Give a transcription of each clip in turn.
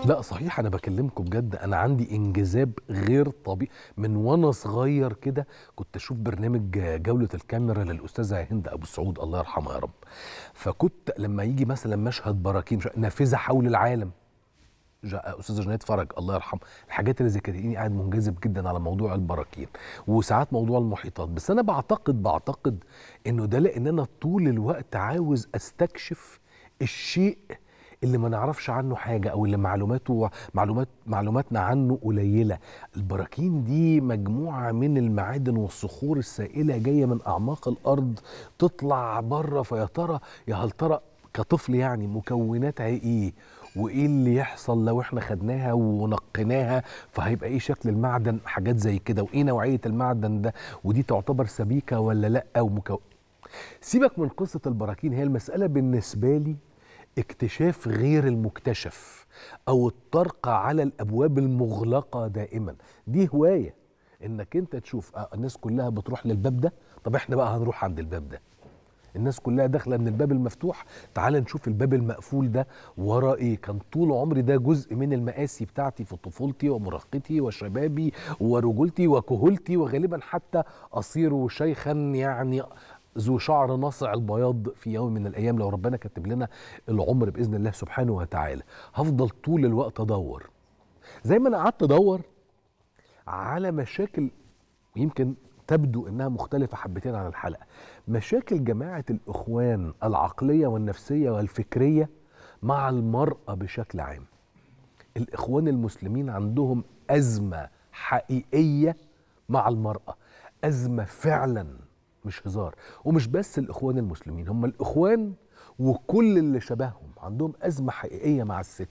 لا صحيح انا بكلمكم بجد انا عندي انجذاب غير طبيعي من وانا صغير كده كنت اشوف برنامج جوله الكاميرا للاستاذه هند ابو سعود الله يرحمها يا رب فكنت لما يجي مثلا مشهد براكين مش- نافذه حول العالم جا- استاذه جنات فرج الله يرحمها الحاجات اللي زي كده تلاقيني قاعد منجذب جدا على موضوع البراكين وساعات موضوع المحيطات بس انا بعتقد بعتقد انه ده لان انا طول الوقت عاوز استكشف الشيء اللي ما نعرفش عنه حاجه او اللي معلوماته معلومات معلوماتنا عنه قليله البراكين دي مجموعه من المعادن والصخور السائله جايه من اعماق الارض تطلع بره فيا ترى يا هل ترى كطفل يعني مكوناتها ايه وايه اللي يحصل لو احنا خدناها ونقيناها فهيبقى ايه شكل المعدن حاجات زي كده وايه نوعيه المعدن ده ودي تعتبر سبيكه ولا لا ومكو... سيبك من قصه البراكين هي المساله بالنسبه لي اكتشاف غير المكتشف او الطرق على الابواب المغلقه دائما دي هوايه انك انت تشوف آه، الناس كلها بتروح للباب ده طب احنا بقى هنروح عند الباب ده الناس كلها داخله من الباب المفتوح تعال نشوف الباب المقفول ده ورا ايه كان طول عمري ده جزء من المآسي بتاعتي في طفولتي ومراهقتي وشبابي ورجولتي وكهولتي وغالبا حتى اصير شيخا يعني ذو شعر ناصع البياض في يوم من الايام لو ربنا كتب لنا العمر باذن الله سبحانه وتعالى هفضل طول الوقت ادور زي ما انا قعدت ادور على مشاكل ويمكن تبدو انها مختلفه حبتين عن الحلقه مشاكل جماعه الاخوان العقليه والنفسيه والفكريه مع المراه بشكل عام الاخوان المسلمين عندهم ازمه حقيقيه مع المراه ازمه فعلا مش هزار ومش بس الاخوان المسلمين هم الاخوان وكل اللي شبههم عندهم ازمه حقيقيه مع الست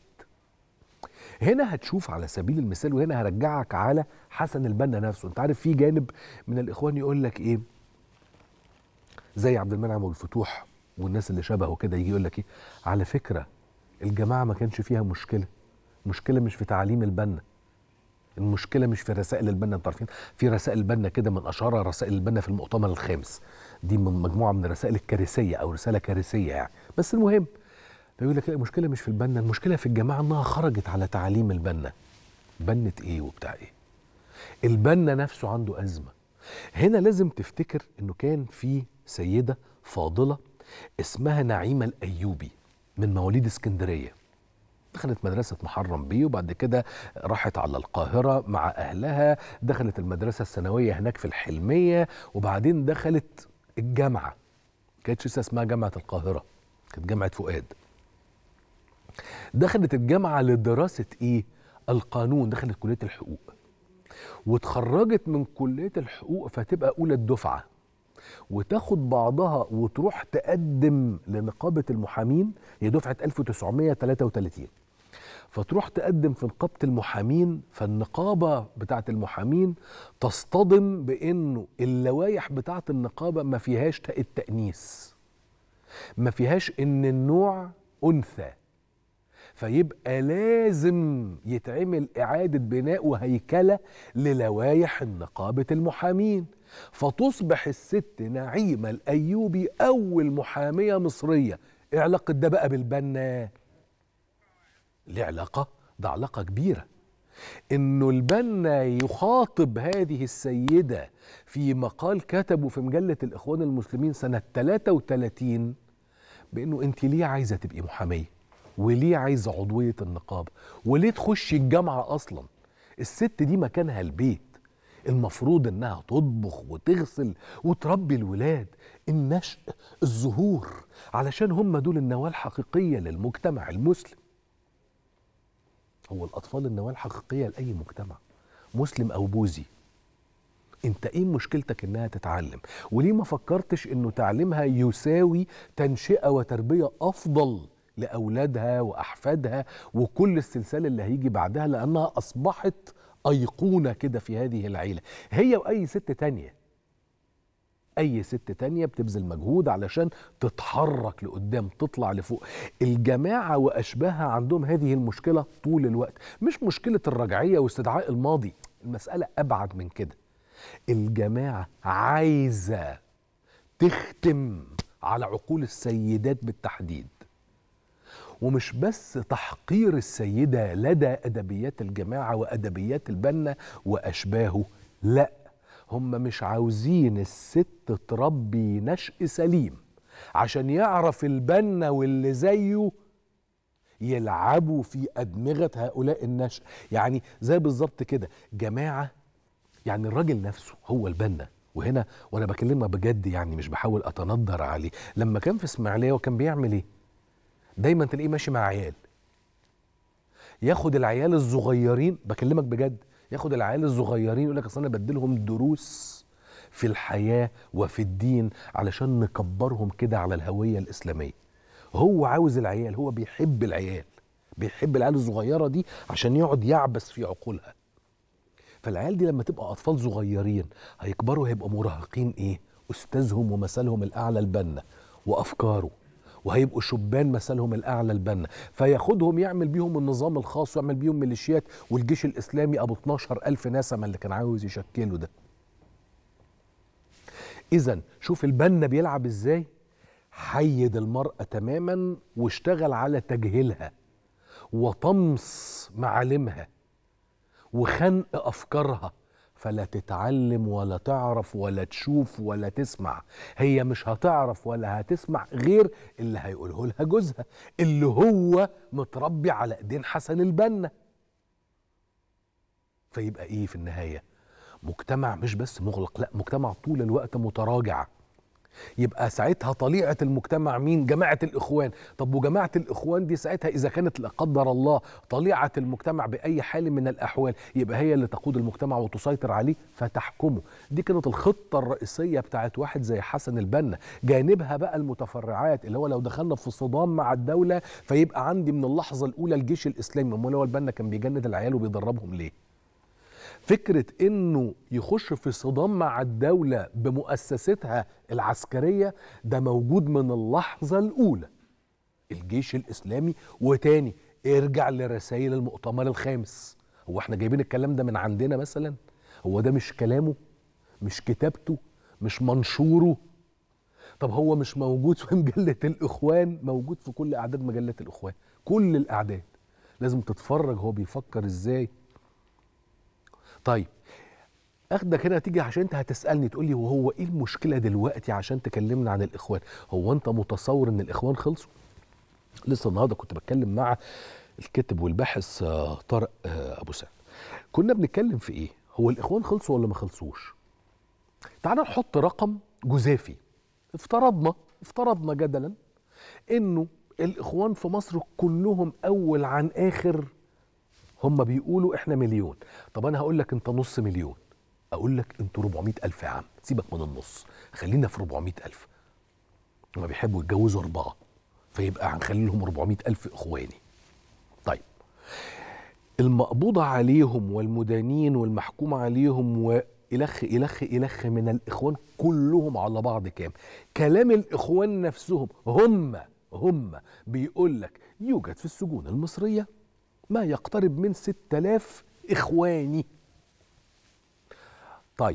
هنا هتشوف على سبيل المثال وهنا هرجعك على حسن البنا نفسه انت عارف في جانب من الاخوان يقول لك ايه زي عبد المنعم والفتوح والناس اللي شبهه كده يجي يقول لك ايه على فكره الجماعه ما كانش فيها مشكله المشكله مش في تعليم البنا المشكله مش في رسائل البنا انتوا عارفين في رسائل البنا كده من اشهر رسائل البنا في المؤتمر الخامس دي من مجموعه من الرسائل الكارثيه او رساله كارثيه يعني بس المهم فيقول لك لا المشكله مش في البنا المشكله في الجماعه انها خرجت على تعليم البنا بنة ايه وبتاع ايه البنا نفسه عنده ازمه هنا لازم تفتكر انه كان في سيده فاضله اسمها نعيمه الايوبي من مواليد اسكندريه دخلت مدرسة محرم بيه وبعد كده راحت على القاهرة مع أهلها دخلت المدرسة الثانوية هناك في الحلمية وبعدين دخلت الجامعة كانتش لسه اسمها جامعة القاهرة كانت جامعة فؤاد دخلت الجامعة لدراسة إيه؟ القانون دخلت كلية الحقوق واتخرجت من كلية الحقوق فتبقى أولى الدفعة وتاخد بعضها وتروح تقدم لنقابة المحامين هي دفعة 1933 فتروح تقدم في نقابة المحامين فالنقابة بتاعة المحامين تصطدم بأنه اللوائح بتاعة النقابة ما فيهاش تاء التأنيث ما فيهاش إن النوع أنثى فيبقى لازم يتعمل إعادة بناء وهيكلة للوائح نقابة المحامين فتصبح الست نعيمة الأيوبي أول محامية مصرية إيه علاقة ده بقى بالبنا؟ ليه علاقة؟ ده علاقة كبيرة إنه البنا يخاطب هذه السيدة في مقال كتبه في مجلة الإخوان المسلمين سنة 33 بانه انت ليه عايزه تبقي محاميه وليه عايزه عضويه النقابه وليه تخشي الجامعه اصلا الست دي مكانها البيت المفروض انها تطبخ وتغسل وتربي الولاد النشء الزهور علشان هم دول النواه الحقيقيه للمجتمع المسلم هو الاطفال النواه الحقيقيه لاي مجتمع مسلم او بوذي انت ايه مشكلتك انها تتعلم وليه ما فكرتش انه تعليمها يساوي تنشئه وتربيه افضل لاولادها واحفادها وكل السلسال اللي هيجي بعدها لانها اصبحت ايقونه كده في هذه العيله هي واي ست تانيه اي ست تانية بتبذل مجهود علشان تتحرك لقدام تطلع لفوق الجماعة واشباهها عندهم هذه المشكلة طول الوقت مش مشكلة الرجعية واستدعاء الماضي المسألة ابعد من كده الجماعة عايزة تختم على عقول السيدات بالتحديد ومش بس تحقير السيدة لدى أدبيات الجماعة وأدبيات البنا وأشباهه لا هم مش عاوزين الست تربي نشء سليم عشان يعرف البنا واللي زيه يلعبوا في أدمغة هؤلاء النشء يعني زي بالظبط كده جماعة يعني الراجل نفسه هو البنا وهنا وانا بكلمها بجد يعني مش بحاول اتندر عليه لما كان في اسماعيليه وكان بيعمل ايه دايما تلاقيه ماشي مع عيال ياخد العيال الصغيرين بكلمك بجد ياخد العيال الصغيرين يقول لك اصل انا بديلهم دروس في الحياه وفي الدين علشان نكبرهم كده على الهويه الاسلاميه هو عاوز العيال هو بيحب العيال بيحب العيال الصغيره دي عشان يقعد يعبس في عقولها فالعيال دي لما تبقى اطفال صغيرين هيكبروا هيبقوا مراهقين ايه استاذهم ومثلهم الاعلى البنا وافكاره وهيبقوا شبان مثلهم الاعلى البنا فياخدهم يعمل بيهم النظام الخاص ويعمل بيهم ميليشيات والجيش الاسلامي ابو 12 الف نسمه اللي كان عاوز يشكله ده اذا شوف البنا بيلعب ازاي حيد المراه تماما واشتغل على تجهيلها وطمس معالمها وخنق افكارها فلا تتعلم ولا تعرف ولا تشوف ولا تسمع هي مش هتعرف ولا هتسمع غير اللي هيقوله لها جوزها اللي هو متربي على ايدين حسن البنا فيبقى ايه في النهايه مجتمع مش بس مغلق لا مجتمع طول الوقت متراجع يبقى ساعتها طليعه المجتمع مين جماعه الاخوان طب وجماعه الاخوان دي ساعتها اذا كانت لا قدر الله طليعه المجتمع باي حال من الاحوال يبقى هي اللي تقود المجتمع وتسيطر عليه فتحكمه دي كانت الخطه الرئيسيه بتاعت واحد زي حسن البنا جانبها بقى المتفرعات اللي هو لو دخلنا في صدام مع الدوله فيبقى عندي من اللحظه الاولى الجيش الاسلامي امال هو البنا كان بيجند العيال وبيدربهم ليه فكرة انه يخش في صدام مع الدولة بمؤسستها العسكرية ده موجود من اللحظة الاولى الجيش الاسلامي وتاني ارجع لرسائل المؤتمر الخامس هو احنا جايبين الكلام ده من عندنا مثلا هو ده مش كلامه مش كتابته مش منشوره طب هو مش موجود في مجلة الإخوان موجود في كل أعداد مجلة الإخوان كل الأعداد لازم تتفرج هو بيفكر إزاي طيب اخدك هنا تيجي عشان انت هتسالني تقول لي وهو ايه المشكله دلوقتي عشان تكلمنا عن الاخوان هو انت متصور ان الاخوان خلصوا لسه النهارده كنت بتكلم مع الكاتب والباحث طارق ابو سعد كنا بنتكلم في ايه هو الاخوان خلصوا ولا ما خلصوش تعال نحط رقم جزافي افترضنا افترضنا جدلا انه الاخوان في مصر كلهم اول عن اخر هم بيقولوا احنا مليون طب انا هقول لك انت نص مليون اقول لك انتوا 400 الف يا عم سيبك من النص خلينا في 400 الف هما بيحبوا يتجوزوا اربعه فيبقى هنخلي لهم 400 الف اخواني طيب المقبوضة عليهم والمدانين والمحكوم عليهم وإلخ إلخ إلخ من الإخوان كلهم على بعض كام كلام الإخوان نفسهم هم هم بيقول لك يوجد في السجون المصرية ما يقترب من 6000 إخواني طيب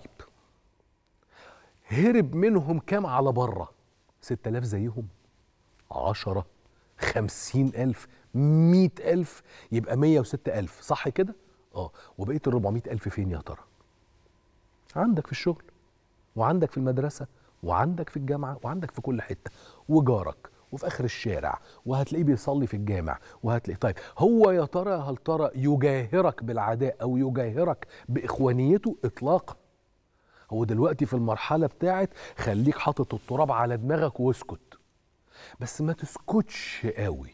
هرب منهم كام على بره 6000 زيهم عشرة خمسين ألف مئة ألف يبقى مية وستة ألف صح كده؟ اه وبقية الربعمائة ألف فين يا ترى؟ عندك في الشغل وعندك في المدرسة وعندك في الجامعة وعندك في كل حتة وجارك وفي آخر الشارع وهتلاقيه بيصلي في الجامع وهتلاقيه طيب هو يا ترى هل ترى يجاهرك بالعداء أو يجاهرك بإخوانيته إطلاقا هو دلوقتي في المرحلة بتاعت خليك حاطط التراب على دماغك واسكت بس ما تسكتش قوي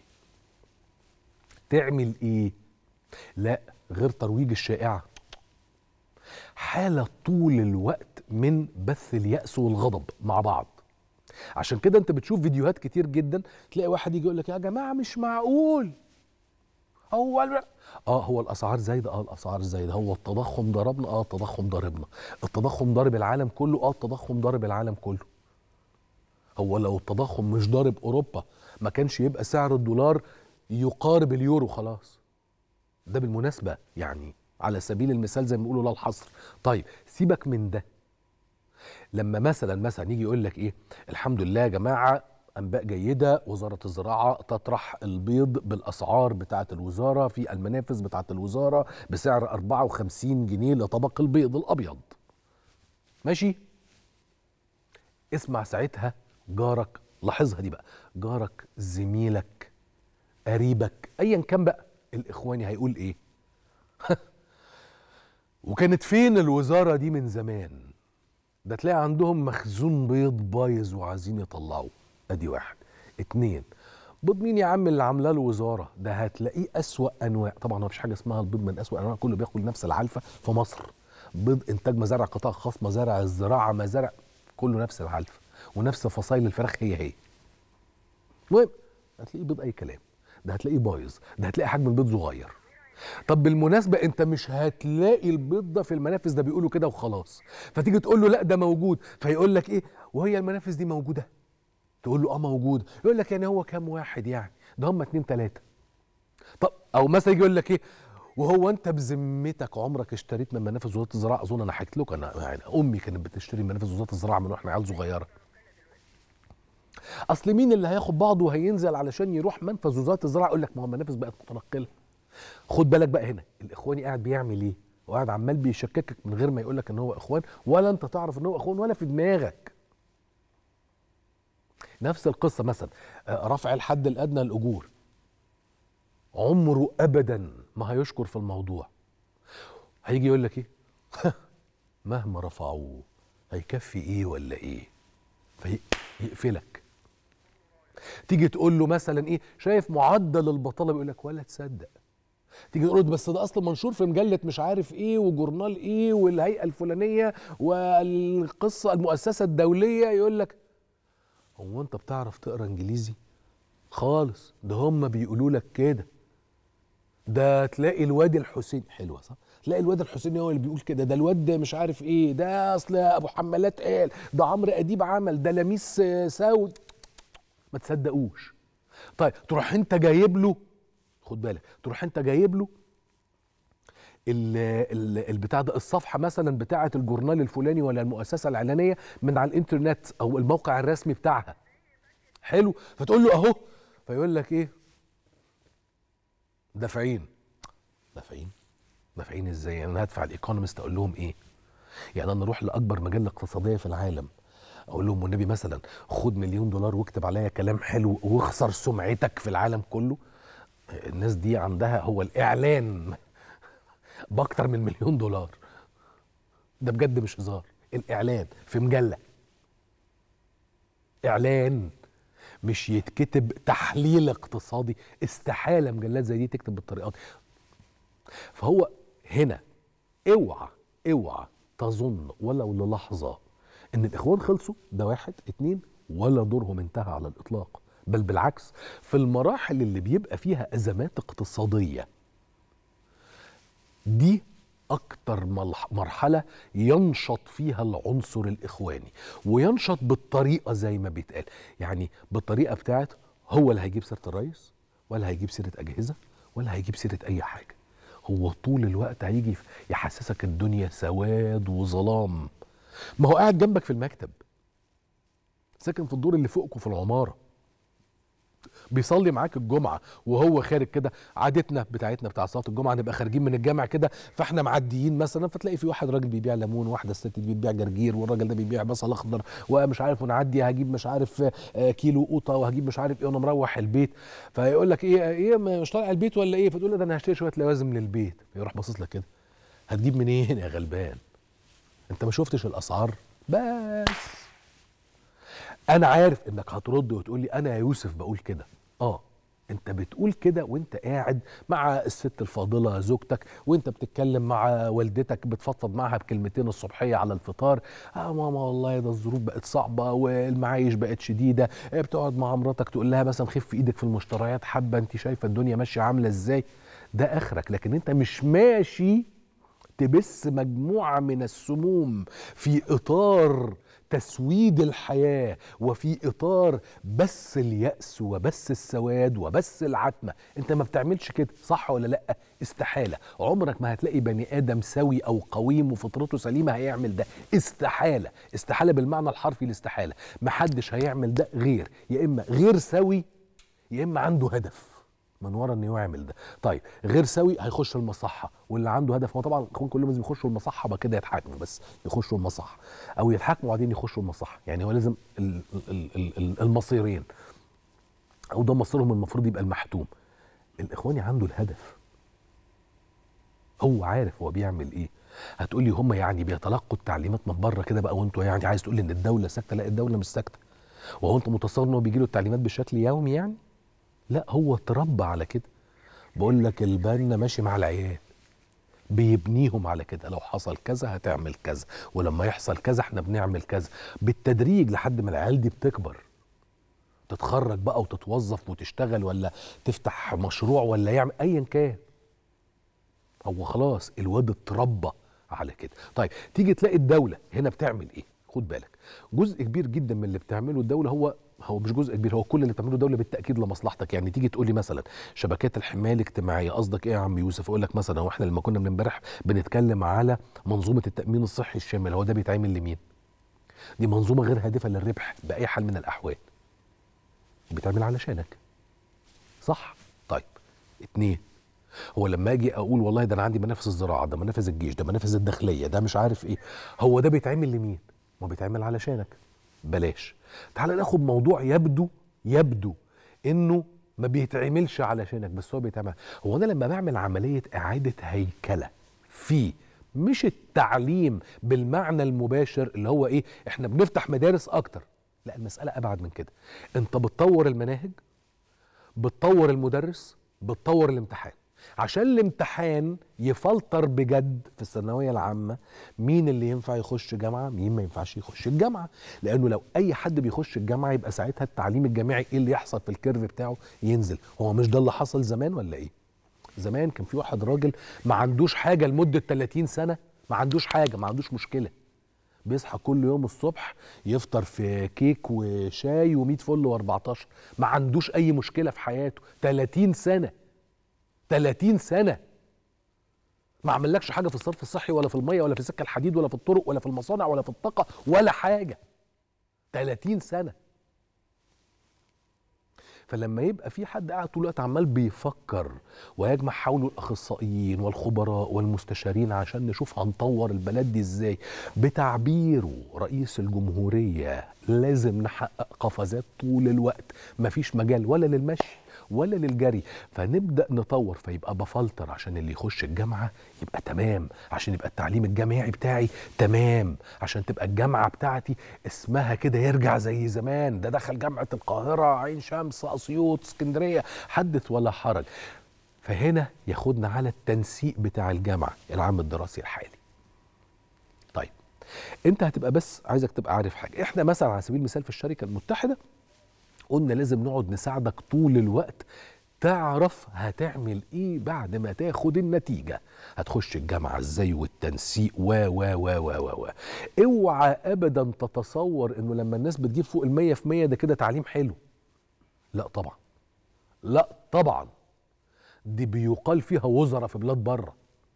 تعمل ايه لا غير ترويج الشائعة حالة طول الوقت من بث اليأس والغضب مع بعض عشان كده انت بتشوف فيديوهات كتير جدا تلاقي واحد يجي يقول لك يا جماعة مش معقول هو ال- اه هو الاسعار زايده اه الاسعار زايده هو التضخم ضربنا اه التضخم ضربنا التضخم ضارب العالم كله اه التضخم ضارب العالم كله هو لو التضخم مش ضارب اوروبا ما كانش يبقى سعر الدولار يقارب اليورو خلاص ده بالمناسبه يعني على سبيل المثال زي ما بيقولوا لا الحصر طيب سيبك من ده لما مثلا مثلا يجي يقول لك ايه الحمد لله يا جماعه انباء جيده وزاره الزراعه تطرح البيض بالاسعار بتاعه الوزاره في المنافذ بتاعه الوزاره بسعر 54 جنيه لطبق البيض الابيض ماشي اسمع ساعتها جارك لاحظها دي بقى جارك زميلك قريبك ايا كان بقى الاخواني هيقول ايه وكانت فين الوزاره دي من زمان ده تلاقي عندهم مخزون بيض بايظ وعايزين يطلعوه ادي واحد اتنين بيض مين يا عم اللي عاملاه الوزاره ده هتلاقيه اسوا انواع طبعا ما فيش حاجه اسمها البيض من اسوا انواع كله بياكل نفس العلفه في مصر بيض انتاج مزارع قطاع خاص مزارع الزراعه مزارع كله نفس العلفه ونفس فصائل الفراخ هي هي المهم هتلاقيه بيض اي كلام ده هتلاقيه بايظ ده هتلاقي حجم البيض صغير طب بالمناسبه انت مش هتلاقي البيض ده في المنافذ ده بيقولوا كده وخلاص فتيجي تقول له لا ده موجود فيقول لك ايه وهي المنافذ دي موجوده تقول له اه موجود يقول لك يعني هو كام واحد يعني ده هم اتنين تلاته طب او مثلا يجي يقول لك ايه وهو انت بذمتك عمرك اشتريت من منافذ وزاره الزراعه اظن انا حكيت لكم انا يعني امي كانت بتشتري من منافذ وزاره الزراعه من واحنا عيال صغيره اصل مين اللي هياخد بعضه وهينزل علشان يروح منفذ وزاره الزراعه يقول لك ما هو المنافذ بقت متنقله خد بالك بقى هنا الاخواني قاعد بيعمل ايه وقاعد عمال بيشككك من غير ما يقول لك ان هو اخوان ولا انت تعرف ان هو اخوان ولا في دماغك نفس القصه مثلا آه، رفع الحد الادنى للاجور عمره ابدا ما هيشكر في الموضوع هيجي يقول لك ايه مهما رفعوه هيكفي ايه ولا ايه فيقفلك تيجي تقول له مثلا ايه شايف معدل البطاله بيقول لك ولا تصدق تيجي تقول له بس ده اصلا منشور في مجله مش عارف ايه وجورنال ايه والهيئه الفلانيه والقصه المؤسسه الدوليه يقول لك هو انت بتعرف تقرا انجليزي خالص ده هم بيقولوا لك كده ده تلاقي الواد الحسين حلوه صح تلاقي الواد الحسيني هو اللي بيقول كده ده الواد مش عارف ايه ده اصل ابو حمالات قال ده عمرو اديب عمل ده لميس ساود ما تصدقوش طيب تروح انت جايب له خد بالك تروح انت جايب له البتاع ده الصفحه مثلا بتاعه الجورنال الفلاني ولا المؤسسه الاعلانيه من على الانترنت او الموقع الرسمي بتاعها حلو فتقول له اهو فيقول لك ايه دافعين دافعين دافعين ازاي يعني انا هدفع الايكونومست اقول لهم ايه يعني انا اروح لاكبر مجله اقتصاديه في العالم اقول لهم والنبي مثلا خد مليون دولار واكتب عليا كلام حلو واخسر سمعتك في العالم كله الناس دي عندها هو الاعلان باكتر من مليون دولار ده بجد مش هزار الاعلان في مجله اعلان مش يتكتب تحليل اقتصادي استحاله مجلات زي دي تكتب بالطريقه دي فهو هنا اوعى اوعى تظن ولو للحظه ان الاخوان خلصوا ده واحد اتنين ولا دورهم انتهى على الاطلاق بل بالعكس في المراحل اللي بيبقى فيها ازمات اقتصاديه دي اكتر مرحله ينشط فيها العنصر الاخواني وينشط بالطريقه زي ما بيتقال يعني بالطريقه بتاعت هو اللي هيجيب سيره الرئيس ولا هيجيب سيره اجهزه ولا هيجيب سيره اي حاجه هو طول الوقت هيجي يحسسك الدنيا سواد وظلام ما هو قاعد جنبك في المكتب ساكن في الدور اللي فوقكم في العماره بيصلي معاك الجمعه وهو خارج كده عادتنا بتاعتنا بتاع صلاه الجمعه نبقى خارجين من الجامع كده فاحنا معديين مثلا فتلاقي في واحد راجل بيبيع ليمون واحده ست بتبيع جرجير والراجل ده بيبيع بصل اخضر ومش عارف ونعدي هجيب مش عارف آه، كيلو قوطه وهجيب مش عارف ايه وانا مروح البيت فيقول لك ايه ايه مش طالع البيت ولا ايه فتقول له ده انا هشتري شويه لوازم للبيت يروح باصص لك كده هتجيب منين يا غلبان انت ما شفتش الاسعار بس انا عارف انك هترد وتقول لي انا يا يوسف بقول كده اه انت بتقول كده وانت قاعد مع الست الفاضله زوجتك وانت بتتكلم مع والدتك بتفضفض معاها بكلمتين الصبحيه على الفطار اه ماما والله ده الظروف بقت صعبه والمعايش بقت شديده بتقعد مع مراتك تقول لها مثلا خف ايدك في المشتريات حبه انت شايفه الدنيا ماشيه عامله ازاي ده اخرك لكن انت مش ماشي تبث مجموعه من السموم في اطار تسويد الحياه وفي اطار بس الياس وبس السواد وبس العتمه انت ما بتعملش كده صح ولا لا استحاله عمرك ما هتلاقي بني ادم سوي او قويم وفطرته سليمه هيعمل ده استحاله استحاله بالمعنى الحرفي الاستحاله محدش هيعمل ده غير يا اما غير سوي يا اما عنده هدف من ورا انه يعمل ده طيب غير سوي هيخش المصحه واللي عنده هدف هو طبعا اخوان كلهم لازم يخشوا المصحه بقى كده يتحاكموا بس يخشوا المصحه او يتحاكموا وبعدين يخشوا المصحه يعني هو لازم ال- ال- ال- ال- المصيرين او ده مصيرهم المفروض يبقى المحتوم الاخواني عنده الهدف هو عارف هو بيعمل ايه هتقولي هم يعني بيتلقوا التعليمات من بره كده بقى وانتوا يعني عايز تقول ان الدوله ساكته لا الدوله مش ساكته وهو انت متصور ان هو بيجي له التعليمات بشكل يومي يعني لا هو اتربى على كده بقول لك البنا ماشي مع العيال بيبنيهم على كده لو حصل كذا هتعمل كذا ولما يحصل كذا احنا بنعمل كذا بالتدريج لحد ما العيال دي بتكبر تتخرج بقى وتتوظف وتشتغل ولا تفتح مشروع ولا يعمل ايا كان هو خلاص الواد اتربى على كده طيب تيجي تلاقي الدوله هنا بتعمل ايه خد بالك جزء كبير جدا من اللي بتعمله الدوله هو هو مش جزء كبير هو كل اللي بتعمله الدوله بالتاكيد لمصلحتك يعني تيجي تقول لي مثلا شبكات الحمايه الاجتماعيه قصدك ايه يا عم يوسف اقول لك مثلا هو احنا لما كنا من امبارح بنتكلم على منظومه التامين الصحي الشامل هو ده بيتعمل لمين دي منظومه غير هادفه للربح باي حال من الاحوال بيتعمل علشانك صح طيب اتنين هو لما اجي اقول والله ده انا عندي منافذ الزراعه ده منافذ الجيش ده منافذ الداخليه ده مش عارف ايه هو ده بيتعمل لمين ما بيتعمل علشانك بلاش تعال ناخد موضوع يبدو يبدو انه ما بيتعملش علشانك بس هو بيتعمل هو انا لما بعمل عمليه اعاده هيكله في مش التعليم بالمعنى المباشر اللي هو ايه احنا بنفتح مدارس اكتر لا المساله ابعد من كده انت بتطور المناهج بتطور المدرس بتطور الامتحان عشان الامتحان يفلتر بجد في الثانويه العامه مين اللي ينفع يخش جامعه مين ما ينفعش يخش الجامعه لانه لو اي حد بيخش الجامعه يبقى ساعتها التعليم الجامعي ايه اللي يحصل في الكيرف بتاعه ينزل هو مش ده اللي حصل زمان ولا ايه زمان كان في واحد راجل ما عندوش حاجه لمده 30 سنه ما عندوش حاجه ما عندوش مشكله بيصحى كل يوم الصبح يفطر في كيك وشاي و100 فل و14 ما عندوش اي مشكله في حياته 30 سنه 30 سنه ما عملكش حاجه في الصرف الصحي ولا في الميه ولا في سكه الحديد ولا في الطرق ولا في المصانع ولا في الطاقه ولا حاجه 30 سنه فلما يبقى في حد قاعد طول الوقت عمال بيفكر ويجمع حوله الاخصائيين والخبراء والمستشارين عشان نشوف هنطور البلد دي ازاي بتعبيره رئيس الجمهوريه لازم نحقق قفزات طول الوقت مفيش مجال ولا للمشي ولا للجري فنبدا نطور فيبقى بفلتر عشان اللي يخش الجامعه يبقى تمام عشان يبقى التعليم الجامعي بتاعي تمام عشان تبقى الجامعه بتاعتي اسمها كده يرجع زي زمان ده دخل جامعه القاهره عين شمس اسيوط اسكندريه حدث ولا حرج فهنا ياخدنا على التنسيق بتاع الجامعه العام الدراسي الحالي طيب انت هتبقى بس عايزك تبقى عارف حاجه احنا مثلا على سبيل المثال في الشركه المتحده قلنا لازم نقعد نساعدك طول الوقت تعرف هتعمل ايه بعد ما تاخد النتيجة هتخش الجامعة ازاي والتنسيق و و و و و و اوعى ابدا تتصور انه لما الناس بتجيب فوق المية في مية ده كده تعليم حلو لا طبعا لا طبعا دي بيقال فيها وزراء في بلاد بره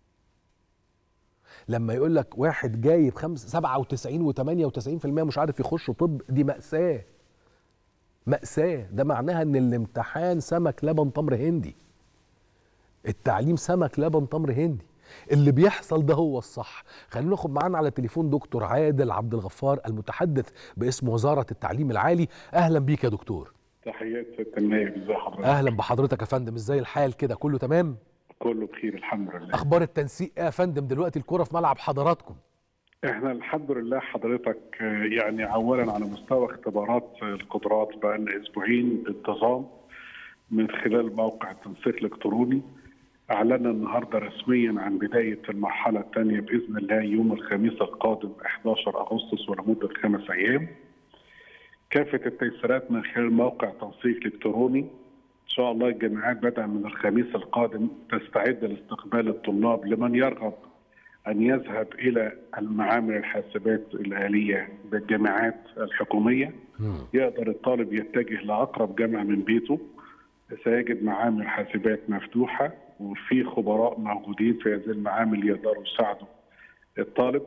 لما يقول لك واحد جايب خمس 97 و98% مش عارف يخش طب دي مأساة مأساة ده معناها ان الامتحان سمك لبن تمر هندي التعليم سمك لبن تمر هندي اللي بيحصل ده هو الصح خلينا ناخد معانا على تليفون دكتور عادل عبد الغفار المتحدث باسم وزارة التعليم العالي اهلا بيك يا دكتور تحيات ست النائب ازي حضرتك اهلا بحضرتك يا فندم ازاي الحال كده كله تمام كله بخير الحمد لله اخبار التنسيق ايه يا فندم دلوقتي الكرة في ملعب حضراتكم احنا الحمد لله حضرتك آه، يعني اولا على مستوى اختبارات القدرات بقى لنا اسبوعين بانتظام من خلال موقع التنسيق الالكتروني اعلنا النهارده رسميا عن بدايه المرحله الثانيه باذن الله يوم الخميس القادم 11 اغسطس ولمده خمس ايام كافه التيسيرات من خلال موقع تنسيق الكتروني ان شاء الله الجامعات بدءا من الخميس القادم تستعد لاستقبال الطلاب لمن يرغب ان يذهب الى المعامل الحاسبات الاليه بالجامعات الحكوميه مم. يقدر الطالب يتجه لاقرب جامعه من بيته سيجد معامل حاسبات مفتوحه وفي خبراء موجودين في هذه المعامل يقدروا يساعدوا الطالب.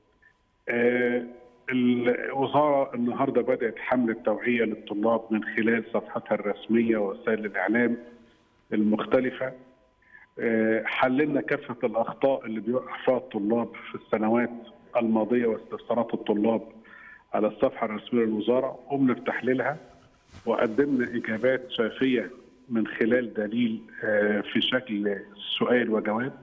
آه، الوزاره النهارده بدات حمله توعيه للطلاب من خلال صفحتها الرسميه ووسائل الاعلام المختلفه. آه، حللنا كافه الاخطاء اللي بيقع فيها الطلاب في السنوات الماضيه واستفسارات الطلاب على الصفحه الرسميه للوزاره قمنا بتحليلها وقدمنا اجابات شافيه من خلال دليل آه، في شكل سؤال وجواب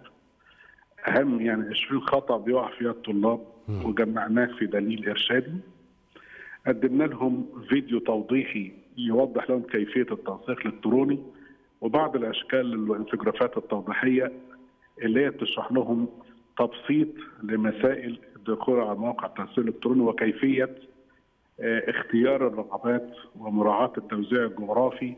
اهم يعني 20 خطا بيقع فيها الطلاب وجمعناه في دليل ارشادي قدمنا لهم فيديو توضيحي يوضح لهم كيفيه التنسيق الالكتروني وبعض الاشكال والانفجرافات التوضيحيه اللي هي بتشرح لهم تبسيط لمسائل الدخول على موقع التنسيق الالكتروني وكيفيه آه، اختيار الرغبات ومراعاه التوزيع الجغرافي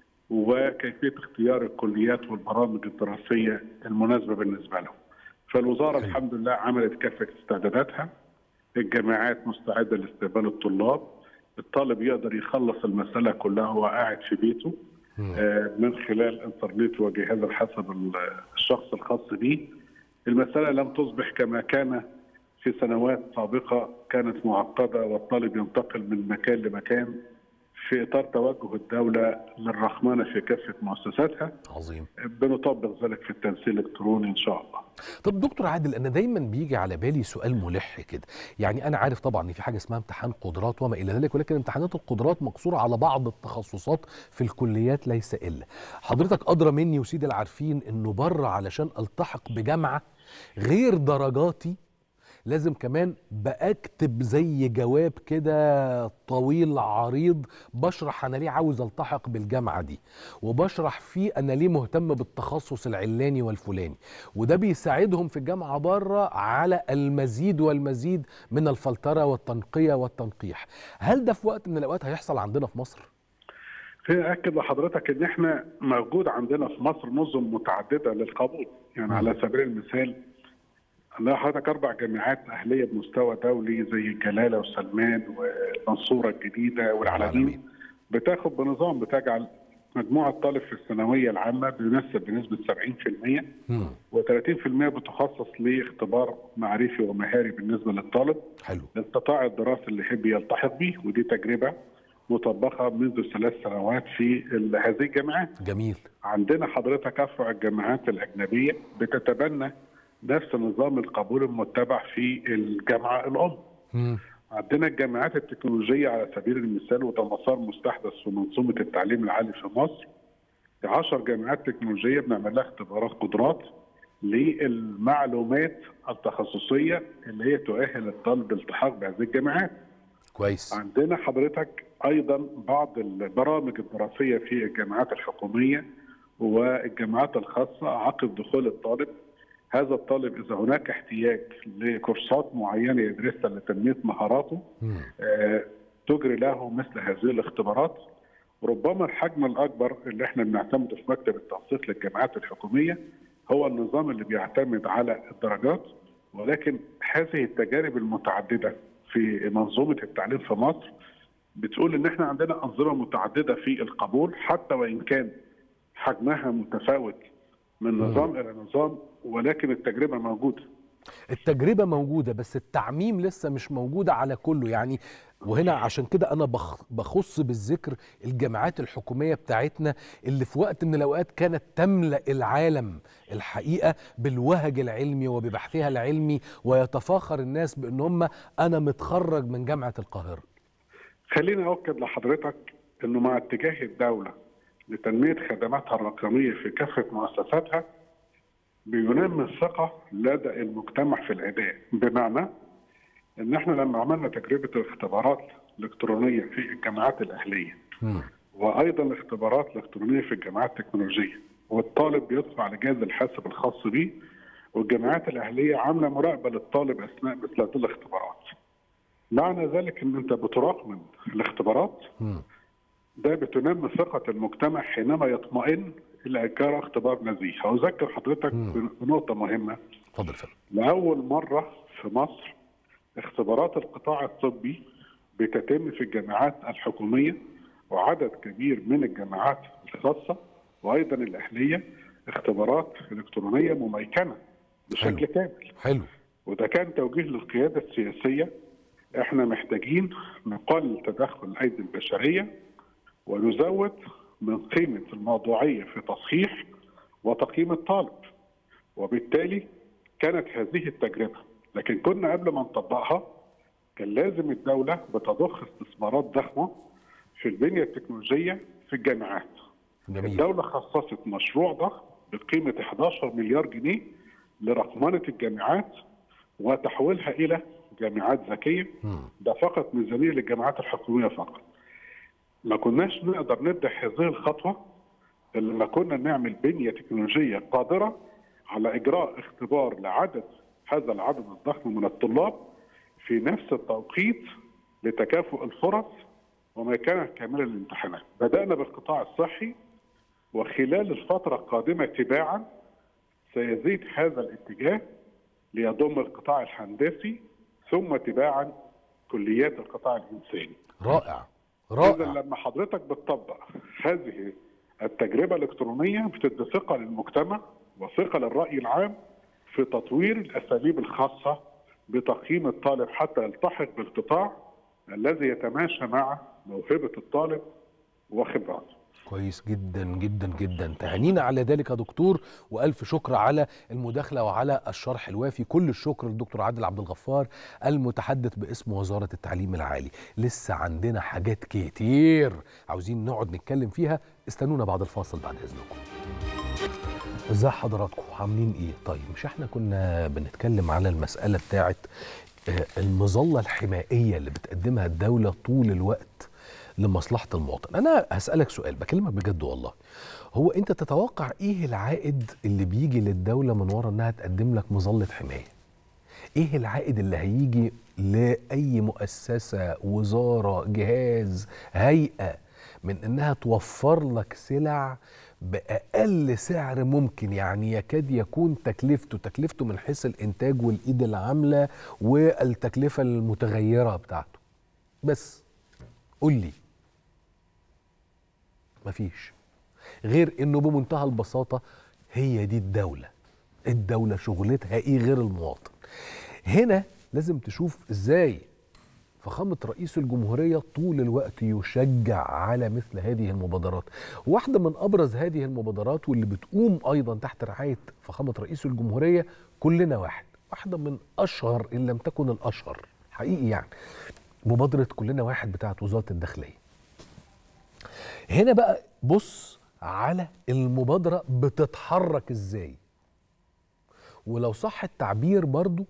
وكيفيه اختيار الكليات والبرامج الدراسيه المناسبه بالنسبه لهم. فالوزاره حلو. الحمد لله عملت كافه استعداداتها الجامعات مستعده لاستقبال الطلاب الطالب يقدر يخلص المساله كلها وهو قاعد في بيته آه، من خلال انترنت وجهاز الحاسب ال- الشخص الخاص به المساله لم تصبح كما كان في سنوات سابقه كانت معقده والطالب ينتقل من مكان لمكان في اطار توجه الدوله للرحمنه في كافه مؤسساتها عظيم بنطبق ذلك في التنسيق الالكتروني ان شاء الله. طب دكتور عادل انا دايما بيجي على بالي سؤال ملح كده يعني انا عارف طبعا ان في حاجه اسمها امتحان قدرات وما الى ذلك ولكن امتحانات القدرات مقصوره على بعض التخصصات في الكليات ليس الا حضرتك ادرى مني وسيدي العارفين انه بره علشان التحق بجامعه غير درجاتي لازم كمان بأكتب زي جواب كده طويل عريض بشرح أنا ليه عاوز ألتحق بالجامعة دي وبشرح فيه أنا ليه مهتم بالتخصص العلاني والفلاني وده بيساعدهم في الجامعة بره على المزيد والمزيد من الفلترة والتنقية والتنقيح هل ده في وقت من الأوقات هيحصل عندنا في مصر؟ في اكد لحضرتك ان احنا موجود عندنا في مصر نظم متعدده للقبول يعني على سبيل المثال عندنا حضرتك اربع جامعات اهليه بمستوى دولي زي الجلاله وسلمان والمنصوره الجديده والعلمين العلمين. بتاخد بنظام بتجعل مجموع الطالب في الثانويه العامه بيمثل بنسبه 70% مم. و30% بتخصص لاختبار معرفي ومهاري بالنسبه للطالب حلو القطاع الدراسي اللي يحب يلتحق به ودي تجربه مطبقه منذ ثلاث سنوات في ال- هذه الجامعات. جميل عندنا حضرتك افرع الجامعات الاجنبيه بتتبنى نفس نظام القبول المتبع في الجامعه الام. مم. عندنا الجامعات التكنولوجيه على سبيل المثال وده مسار مستحدث في منظومه التعليم العالي في مصر. 10 جامعات تكنولوجيه بنعمل لها اختبارات قدرات للمعلومات التخصصيه اللي هي تؤهل الطالب للالتحاق بهذه الجامعات. كويس عندنا حضرتك ايضا بعض البرامج الدراسيه في الجامعات الحكوميه والجامعات الخاصه عقب دخول الطالب هذا الطالب اذا هناك احتياج لكورسات معينه يدرسها لتنميه مهاراته مم. آه، تجري له مثل هذه الاختبارات ربما الحجم الاكبر اللي احنا بنعتمده في مكتب التنسيق للجامعات الحكوميه هو النظام اللي بيعتمد على الدرجات ولكن هذه التجارب المتعدده في منظومه التعليم في مصر بتقول ان احنا عندنا انظمه متعدده في القبول حتى وان كان حجمها متفاوت من نظام الى نظام ولكن التجربه موجوده التجربة موجودة بس التعميم لسه مش موجودة على كله يعني وهنا عشان كده أنا بخ- بخص بالذكر الجامعات الحكومية بتاعتنا اللي في وقت من الأوقات كانت تملأ العالم الحقيقة بالوهج العلمي وببحثها العلمي ويتفاخر الناس بأن هم أنا متخرج من جامعة القاهرة خليني أؤكد لحضرتك أنه مع اتجاه الدولة لتنمية خدماتها الرقمية في كافة مؤسساتها بينمي الثقة لدى المجتمع في الأداء بمعنى أن احنا لما عملنا تجربة الاختبارات الإلكترونية في الجامعات الأهلية مم. وأيضا الاختبارات الإلكترونية في الجامعات التكنولوجية والطالب بيدخل على جهاز الحاسب الخاص به والجامعات الأهلية عاملة مراقبة للطالب أثناء مثل هذه الاختبارات معنى ذلك أن أنت بتراقب الاختبارات مم. ده بتنمي ثقة المجتمع حينما يطمئن الاجار اختبار نزيه واذكر حضرتك بنقطه مهمه اتفضل يا فندم لاول مره في مصر اختبارات القطاع الطبي بتتم في الجامعات الحكوميه وعدد كبير من الجامعات الخاصه وايضا الاهليه اختبارات الكترونيه مميكنه بشكل حلو. كامل حلو وده كان توجيه للقياده السياسيه احنا محتاجين نقلل تدخل الايدي البشريه ونزود من قيمه الموضوعيه في تصحيح وتقييم الطالب وبالتالي كانت هذه التجربه لكن كنا قبل ما نطبقها كان لازم الدوله بتضخ استثمارات ضخمه في البنيه التكنولوجيه في الجامعات جميل الدولة خصصت مشروع ضخم بقيمة 11 مليار جنيه لرقمنة الجامعات وتحويلها إلى جامعات ذكية ده فقط ميزانية للجامعات الحكومية فقط ما كناش نقدر نبدأ هذه الخطوة إلا لما كنا نعمل بنية تكنولوجية قادرة على إجراء اختبار لعدد هذا العدد الضخم من الطلاب في نفس التوقيت لتكافؤ الفرص وما كان كاملا للامتحانات بدأنا بالقطاع الصحي وخلال الفترة القادمة تباعا سيزيد هذا الاتجاه ليضم القطاع الهندسي ثم تباعا كليات القطاع الإنساني رائع إذا رائع لما حضرتك بتطبق هذه التجربة الإلكترونية بتدي ثقة للمجتمع وثقة للرأي العام في تطوير الأساليب الخاصة بتقييم الطالب حتى يلتحق بالقطاع الذي يتماشى مع موهبة الطالب وخبراته كويس جدا جدا جدا تهانينا على ذلك يا دكتور والف شكر على المداخله وعلى الشرح الوافي كل الشكر للدكتور عادل عبد الغفار المتحدث باسم وزاره التعليم العالي لسه عندنا حاجات كتير عاوزين نقعد نتكلم فيها استنونا بعد الفاصل بعد اذنكم ازاي حضراتكم عاملين ايه طيب مش احنا كنا بنتكلم على المساله بتاعت آه، المظله الحمائيه اللي بتقدمها الدوله طول الوقت لمصلحه المواطن انا هسالك سؤال بكلمك بجد والله هو انت تتوقع ايه العائد اللي بيجي للدوله من ورا انها تقدم لك مظله حمايه ايه العائد اللي هيجي لاي مؤسسه وزاره جهاز هيئه من انها توفر لك سلع باقل سعر ممكن يعني يكاد يكون تكلفته تكلفته من حيث الانتاج والايد العامله والتكلفه المتغيره بتاعته بس قول لي مفيش غير انه بمنتهى البساطه هي دي الدوله الدوله شغلتها ايه غير المواطن هنا لازم تشوف ازاي فخامة رئيس الجمهورية طول الوقت يشجع على مثل هذه المبادرات واحدة من أبرز هذه المبادرات واللي بتقوم أيضا تحت رعاية فخامة رئيس الجمهورية كلنا واحد واحدة من أشهر إن لم تكن الأشهر حقيقي يعني مبادرة كلنا واحد بتاعت وزارة الداخلية هنا بقى بص على المبادرة بتتحرك ازاي ولو صح التعبير برضو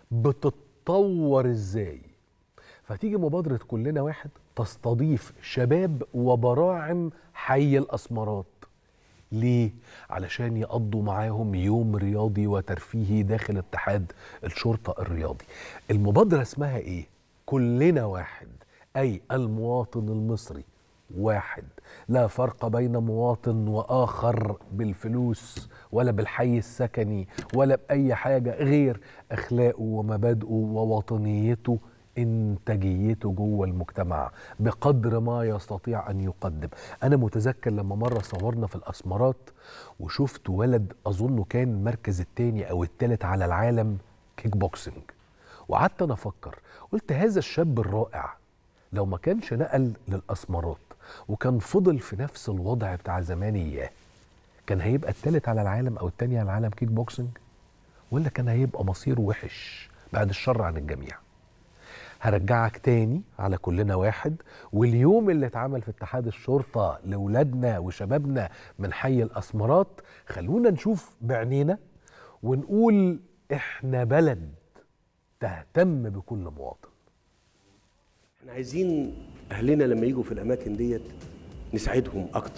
بتتطور ازاي فتيجي مبادرة كلنا واحد تستضيف شباب وبراعم حي الأسمرات ليه؟ علشان يقضوا معاهم يوم رياضي وترفيهي داخل اتحاد الشرطة الرياضي المبادرة اسمها ايه؟ كلنا واحد أي المواطن المصري واحد لا فرق بين مواطن وآخر بالفلوس ولا بالحي السكني ولا بأي حاجة غير أخلاقه ومبادئه ووطنيته انتاجيته جوه المجتمع بقدر ما يستطيع ان يقدم انا متذكر لما مره صورنا في الاسمرات وشفت ولد اظنه كان المركز الثاني او الثالث على العالم كيك بوكسنج وقعدت انا افكر قلت هذا الشاب الرائع لو ما كانش نقل للاسمرات وكان فضل في نفس الوضع بتاع زمان اياه كان هيبقى الثالث على العالم او الثاني على العالم كيك بوكسنج ولا كان هيبقى مصيره وحش بعد الشر عن الجميع هرجعك تاني على كلنا واحد واليوم اللي اتعمل في اتحاد الشرطة لولادنا وشبابنا من حي الأسمرات خلونا نشوف بعينينا ونقول احنا بلد تهتم بكل مواطن احنا عايزين اهلنا لما يجوا في الاماكن ديت نساعدهم اكتر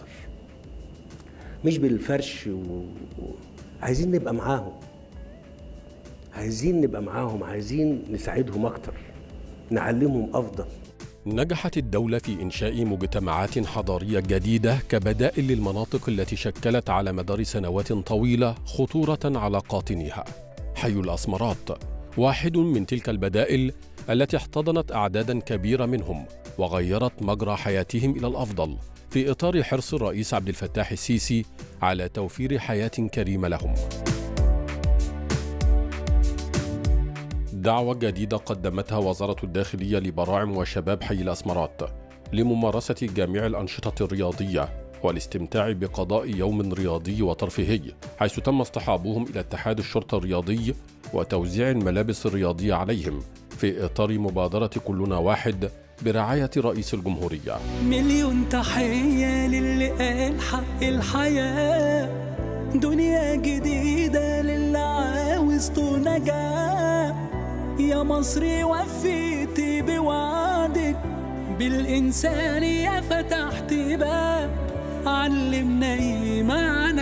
مش بالفرش و... و... عايزين نبقى معاهم عايزين نبقى معاهم عايزين نساعدهم اكتر نعلمهم افضل نجحت الدولة في إنشاء مجتمعات حضارية جديدة كبدائل للمناطق التي شكلت على مدار سنوات طويلة خطورة على قاطنيها. حي الأسمرات واحد من تلك البدائل التي احتضنت أعدادا كبيرة منهم وغيرت مجرى حياتهم إلى الأفضل في إطار حرص الرئيس عبد الفتاح السيسي على توفير حياة كريمة لهم. دعوة جديدة قدمتها وزارة الداخلية لبراعم وشباب حي الأسمرات لممارسة جميع الأنشطة الرياضية والاستمتاع بقضاء يوم رياضي وترفيهي حيث تم اصطحابهم إلى اتحاد الشرطة الرياضي وتوزيع الملابس الرياضية عليهم في إطار مبادرة كلنا واحد برعاية رئيس الجمهورية مليون تحية للي قال حق الحياة دنيا جديدة للي عاوز طول نجاة يا مصري وفيتي بوعدك بالإنسانية فتحت باب علمنا إيه معنى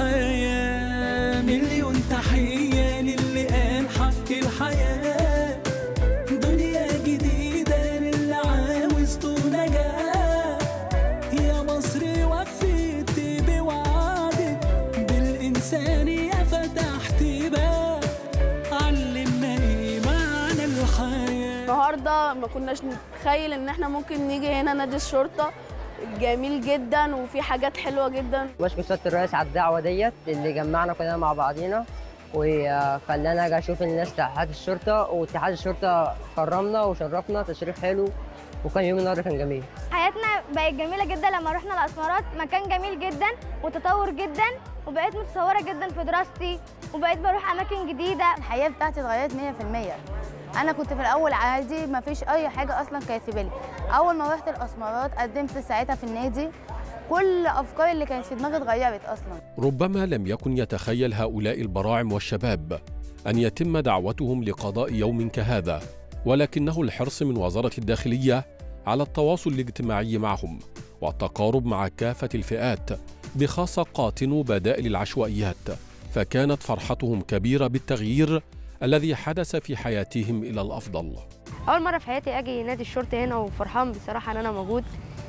الحياة مليون تحية للي قال حق الحياة دنيا جديدة للي عاوز طول نجاة يا مصري وفيتي بوعدك بالإنسانية فتحت باب علمنا إيه معنى الحياة النهارده ما كناش نتخيل ان احنا ممكن نيجي هنا نادي الشرطه جميل جدا وفي حاجات حلوه جدا بشكر سياده الرئيس على الدعوه ديت اللي جمعنا كلنا مع بعضينا وخلانا اجي اشوف الناس بتاع اتحاد الشرطه واتحاد الشرطه كرمنا وشرفنا تشريف حلو وكان يوم النهارده كان جميل حياتنا بقت جميلة جدا لما رحنا الأسمرات مكان جميل جدا وتطور جدا وبقيت متطورة جدا في دراستي وبقيت بروح أماكن جديدة الحياه بتاعتي اتغيرت 100% انا كنت في الاول عادي ما فيش اي حاجه اصلا كانت في بالي اول ما رحت الاسمرات قدمت ساعتها في النادي كل افكاري اللي كانت في دماغي اتغيرت اصلا ربما لم يكن يتخيل هؤلاء البراعم والشباب أن يتم دعوتهم لقضاء يوم كهذا ولكنه الحرص من وزارة الداخلية على التواصل الاجتماعي معهم والتقارب مع كافة الفئات بخاصة قاطنوا بدائل العشوائيات فكانت فرحتهم كبيرة بالتغيير الذي حدث في حياتهم إلى الأفضل اول مره في حياتي اجي نادي الشرطه هنا وفرحان بصراحه ان انا موجود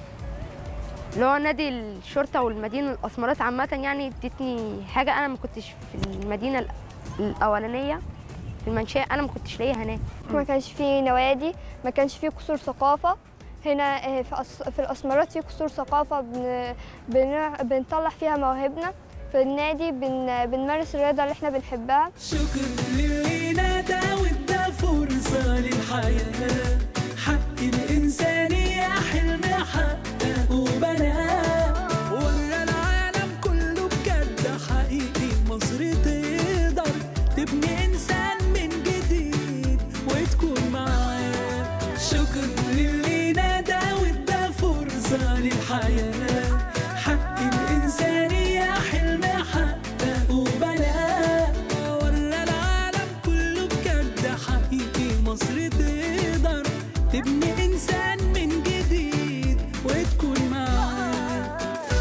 اللي هو نادي الشرطه والمدينه الاسمرات عامه يعني ادتني حاجه انا ما كنتش في المدينه الأ- الاولانيه في المنشاه انا ما كنتش لاقيها هناك ما كانش فيه نوادي ما كانش فيه قصور ثقافة هنا آه، في أس- في الأسمرات في قصور ثقافة بن... بن... بنطلع فيها مواهبنا في النادي بن... بنمارس الرياضة اللي احنا بنحبها شكر للي نادى وادى فرصة للحياة حق الإنسانية حلم حقق وبناه ورا العالم كله بجد حقيقي مصر تقدر تبني إنسان من جديد وتكون معاه شكر للي نادى وادى فرصة للحياة حق الإنسانية حلم حقق وبناه ورا العالم كله بجد حقيقي مصر تقدر تبني إنسان من جديد وتكون معاه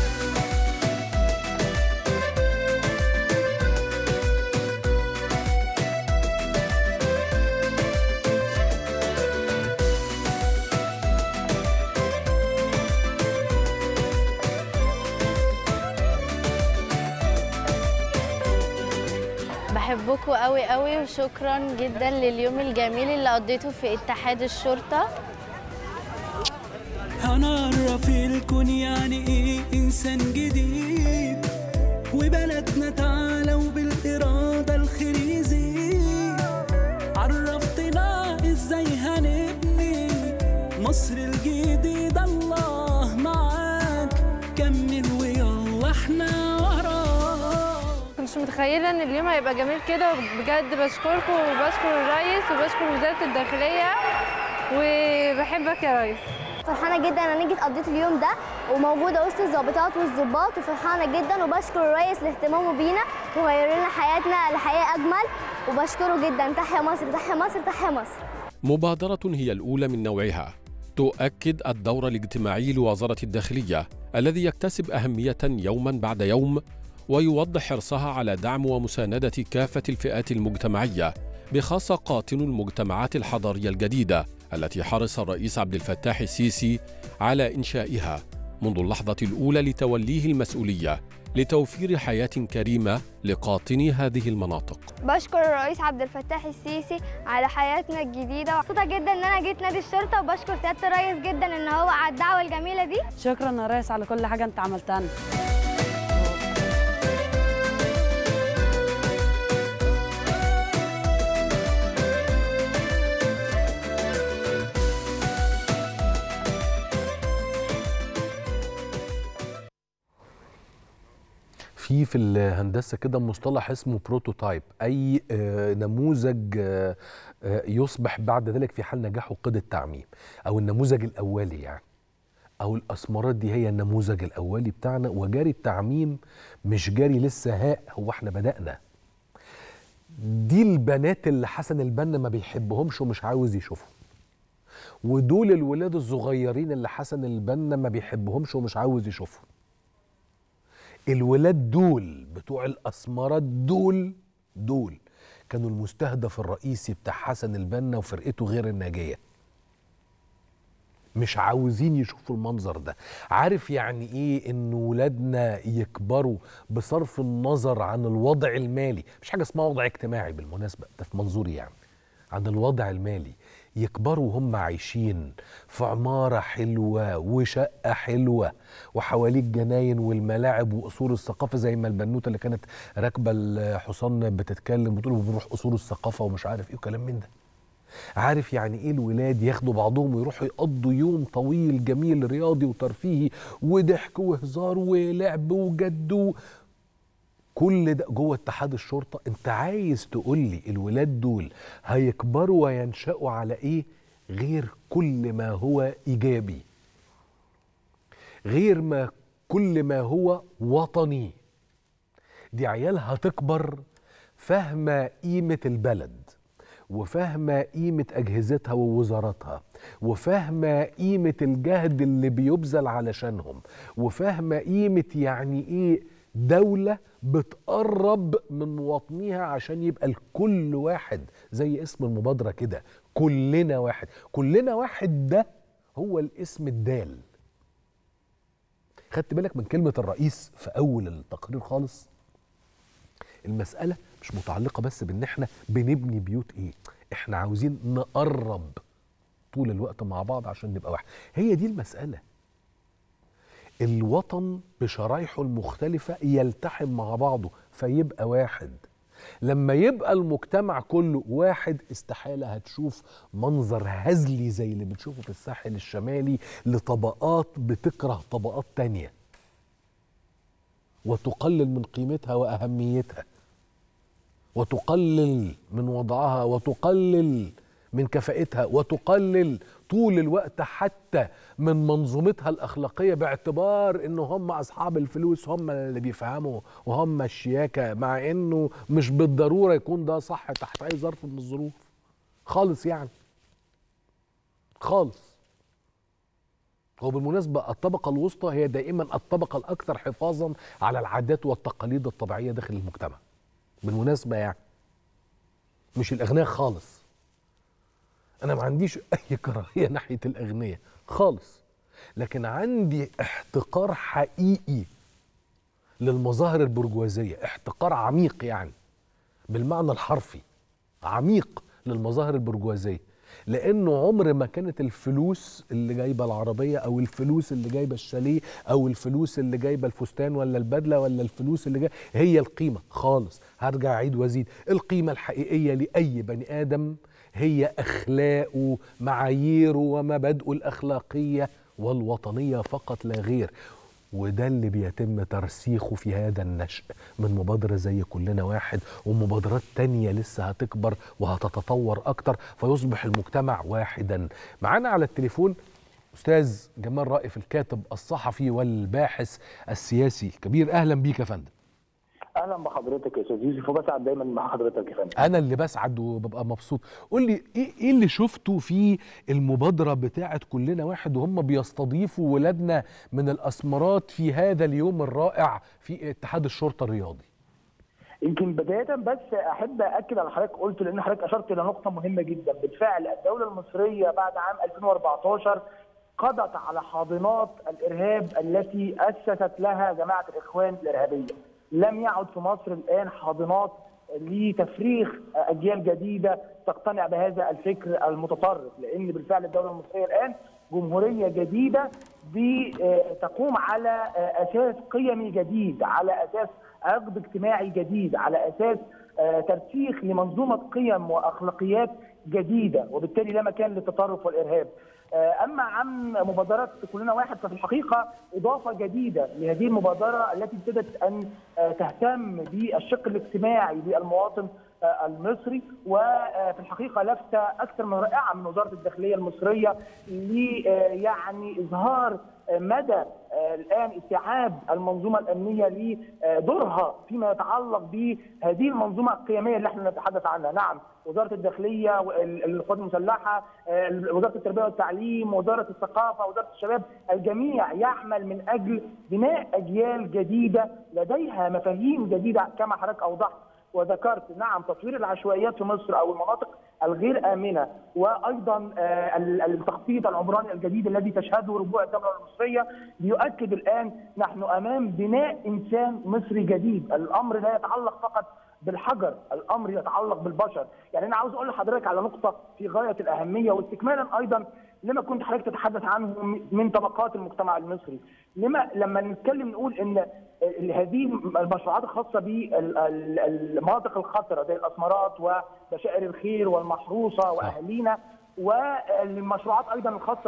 بحبكم قوي قوي وشكرا جدا لليوم الجميل اللي قضيته في اتحاد الشرطه هنعرف الكون يعني ايه انسان جديد وبلدنا تعالى وبالإرادة الخير يزيد عرفتنا ازاي هنبني مصر الجديدة الله معاك كمل ويلا احنا وراك كنتش متخيله ان اليوم هيبقى جميل كده بجد بشكركم وبشكر الرئيس وبشكر وزاره الداخليه وبحبك يا ريس فرحانة جدا أنا جيت قضيت اليوم ده وموجودة وسط الضابطات والظباط وفرحانة جدا وبشكر الرئيس لاهتمامه بينا وغير لنا حياتنا لحياة أجمل وبشكره جدا تحيا مصر تحيا مصر تحيا مصر مبادرة هي الأولى من نوعها تؤكد الدور الاجتماعي لوزارة الداخلية الذي يكتسب أهمية يوما بعد يوم ويوضح حرصها على دعم ومساندة كافة الفئات المجتمعية بخاصة قاطن المجتمعات الحضارية الجديدة التي حرص الرئيس عبد الفتاح السيسي على إنشائها منذ اللحظة الأولى لتوليه المسؤولية لتوفير حياة كريمة لقاطني هذه المناطق بشكر الرئيس عبد الفتاح السيسي على حياتنا الجديدة مبسوطة جدا ان انا جيت نادي الشرطة وبشكر سيادة الرئيس جدا ان هو على الدعوة الجميلة دي شكرا يا ريس على كل حاجه انت عملتها لنا في في الهندسه كده مصطلح اسمه بروتوتايب اي آه، نموذج آه، آه، يصبح بعد ذلك في حال نجاحه قيد التعميم او النموذج الاولي يعني او الاسمرات دي هي النموذج الاولي بتاعنا وجاري التعميم مش جاري لسه هاء هو احنا بدانا دي البنات اللي حسن البنا ما بيحبهمش ومش عاوز يشوفهم ودول الولاد الصغيرين اللي حسن البنا ما بيحبهمش ومش عاوز يشوفهم الولاد دول بتوع الاسمرات دول دول كانوا المستهدف الرئيسي بتاع حسن البنا وفرقته غير الناجيه مش عاوزين يشوفوا المنظر ده عارف يعني ايه ان ولادنا يكبروا بصرف النظر عن الوضع المالي مش حاجه اسمها وضع اجتماعي بالمناسبه ده في منظوري يعني عن الوضع المالي يكبروا وهم عايشين في عمارة حلوة وشقة حلوة وحواليه الجناين والملاعب وقصور الثقافة زي ما البنوتة اللي كانت راكبة الحصان بتتكلم بتقول بنروح قصور الثقافة ومش عارف ايه وكلام من ده عارف يعني ايه الولاد ياخدوا بعضهم ويروحوا يقضوا يوم طويل جميل رياضي وترفيهي وضحك وهزار ولعب وجد كل ده جوه اتحاد الشرطه انت عايز تقول لي الولاد دول هيكبروا وينشأوا على ايه غير كل ما هو ايجابي غير ما كل ما هو وطني دي عيال هتكبر فاهمه قيمه البلد وفاهمه قيمه اجهزتها ووزاراتها وفاهمه قيمه الجهد اللي بيبذل علشانهم وفاهمه قيمه يعني ايه دوله بتقرب من مواطنيها عشان يبقى الكل واحد زي اسم المبادره كده كلنا واحد كلنا واحد ده هو الاسم الدال خدت بالك من كلمه الرئيس في اول التقرير خالص المساله مش متعلقه بس بان احنا بنبني بيوت ايه احنا عاوزين نقرب طول الوقت مع بعض عشان نبقى واحد هي دي المساله الوطن بشرايحه المختلفة يلتحم مع بعضه فيبقى واحد لما يبقى المجتمع كله واحد استحالة هتشوف منظر هزلي زي اللي بتشوفه في الساحل الشمالي لطبقات بتكره طبقات تانية وتقلل من قيمتها وأهميتها وتقلل من وضعها وتقلل من كفاءتها وتقلل طول الوقت حتى من منظومتها الأخلاقية باعتبار إن هم أصحاب الفلوس هم اللي بيفهموا وهم الشياكة مع إنه مش بالضرورة يكون ده صح تحت أي ظرف من الظروف خالص يعني خالص هو بالمناسبة الطبقة الوسطى هي دائما الطبقة الأكثر حفاظا على العادات والتقاليد الطبيعية داخل المجتمع بالمناسبة يعني مش الأغنياء خالص انا ما عنديش اي كراهيه ناحيه الاغنياء خالص لكن عندي احتقار حقيقي للمظاهر البرجوازيه احتقار عميق يعني بالمعنى الحرفي عميق للمظاهر البرجوازيه لانه عمر ما كانت الفلوس اللي جايبه العربيه او الفلوس اللي جايبه الشاليه او الفلوس اللي جايبه الفستان ولا البدله ولا الفلوس اللي جايبه هي القيمه خالص هرجع اعيد وازيد القيمه الحقيقيه لاي بني ادم هي اخلاقه معاييره ومبادئه الاخلاقيه والوطنيه فقط لا غير وده اللي بيتم ترسيخه في هذا النشء من مبادرة زي كلنا واحد ومبادرات تانية لسه هتكبر وهتتطور أكتر فيصبح المجتمع واحدا معانا على التليفون أستاذ جمال رائف الكاتب الصحفي والباحث السياسي الكبير أهلا بيك يا فندم اهلا بحضرتك يا استاذ يوسف وبسعد دايما مع حضرتك يا فندم انا اللي بسعد وببقى مبسوط قول لي ايه ايه اللي شفته في المبادره بتاعه كلنا واحد وهم بيستضيفوا ولادنا من الاسمرات في هذا اليوم الرائع في اتحاد الشرطه الرياضي يمكن بدايه بس احب اكد على حضرتك قلت لان حضرتك اشرت الى نقطه مهمه جدا بالفعل الدوله المصريه بعد عام 2014 قضت على حاضنات الارهاب التي اسست لها جماعه الاخوان الارهابيه لم يعد في مصر الان حاضنات لتفريخ اجيال جديده تقتنع بهذا الفكر المتطرف لان بالفعل الدوله المصريه الان جمهوريه جديده تقوم على اساس قيمي جديد على اساس عقد اجتماعي جديد على اساس ترسيخ لمنظومه قيم واخلاقيات جديده وبالتالي لا مكان للتطرف والارهاب اما عن مبادره كلنا واحد ففي الحقيقه اضافه جديده لهذه المبادره التي ابتدت ان تهتم بالشق الاجتماعي للمواطن المصري وفي الحقيقه لفته اكثر من رائعه من وزاره الداخليه المصريه ل يعني اظهار مدى الان استيعاب المنظومه الامنيه لدورها فيما يتعلق بهذه المنظومه القيميه اللي احنا نتحدث عنها، نعم وزاره الداخليه القوات المسلحه وزاره التربيه والتعليم وزاره الثقافه وزاره الشباب الجميع يعمل من اجل بناء اجيال جديده لديها مفاهيم جديده كما حضرتك اوضحت وذكرت نعم تطوير العشوائيات في مصر او المناطق الغير امنه وايضا التخطيط العمراني الجديد الذي تشهده ربوع الدوله المصريه بيؤكد الان نحن امام بناء انسان مصري جديد، الامر لا يتعلق فقط بالحجر، الامر يتعلق بالبشر، يعني انا عاوز اقول لحضرتك على نقطه في غايه الاهميه واستكمالا ايضا لما كنت حضرتك تتحدث عنه من طبقات المجتمع المصري، لما لما نتكلم نقول ان هذه المشروعات الخاصه بالمناطق الخطره زي الاسمرات وبشائر الخير والمحروسه واهالينا والمشروعات ايضا الخاصه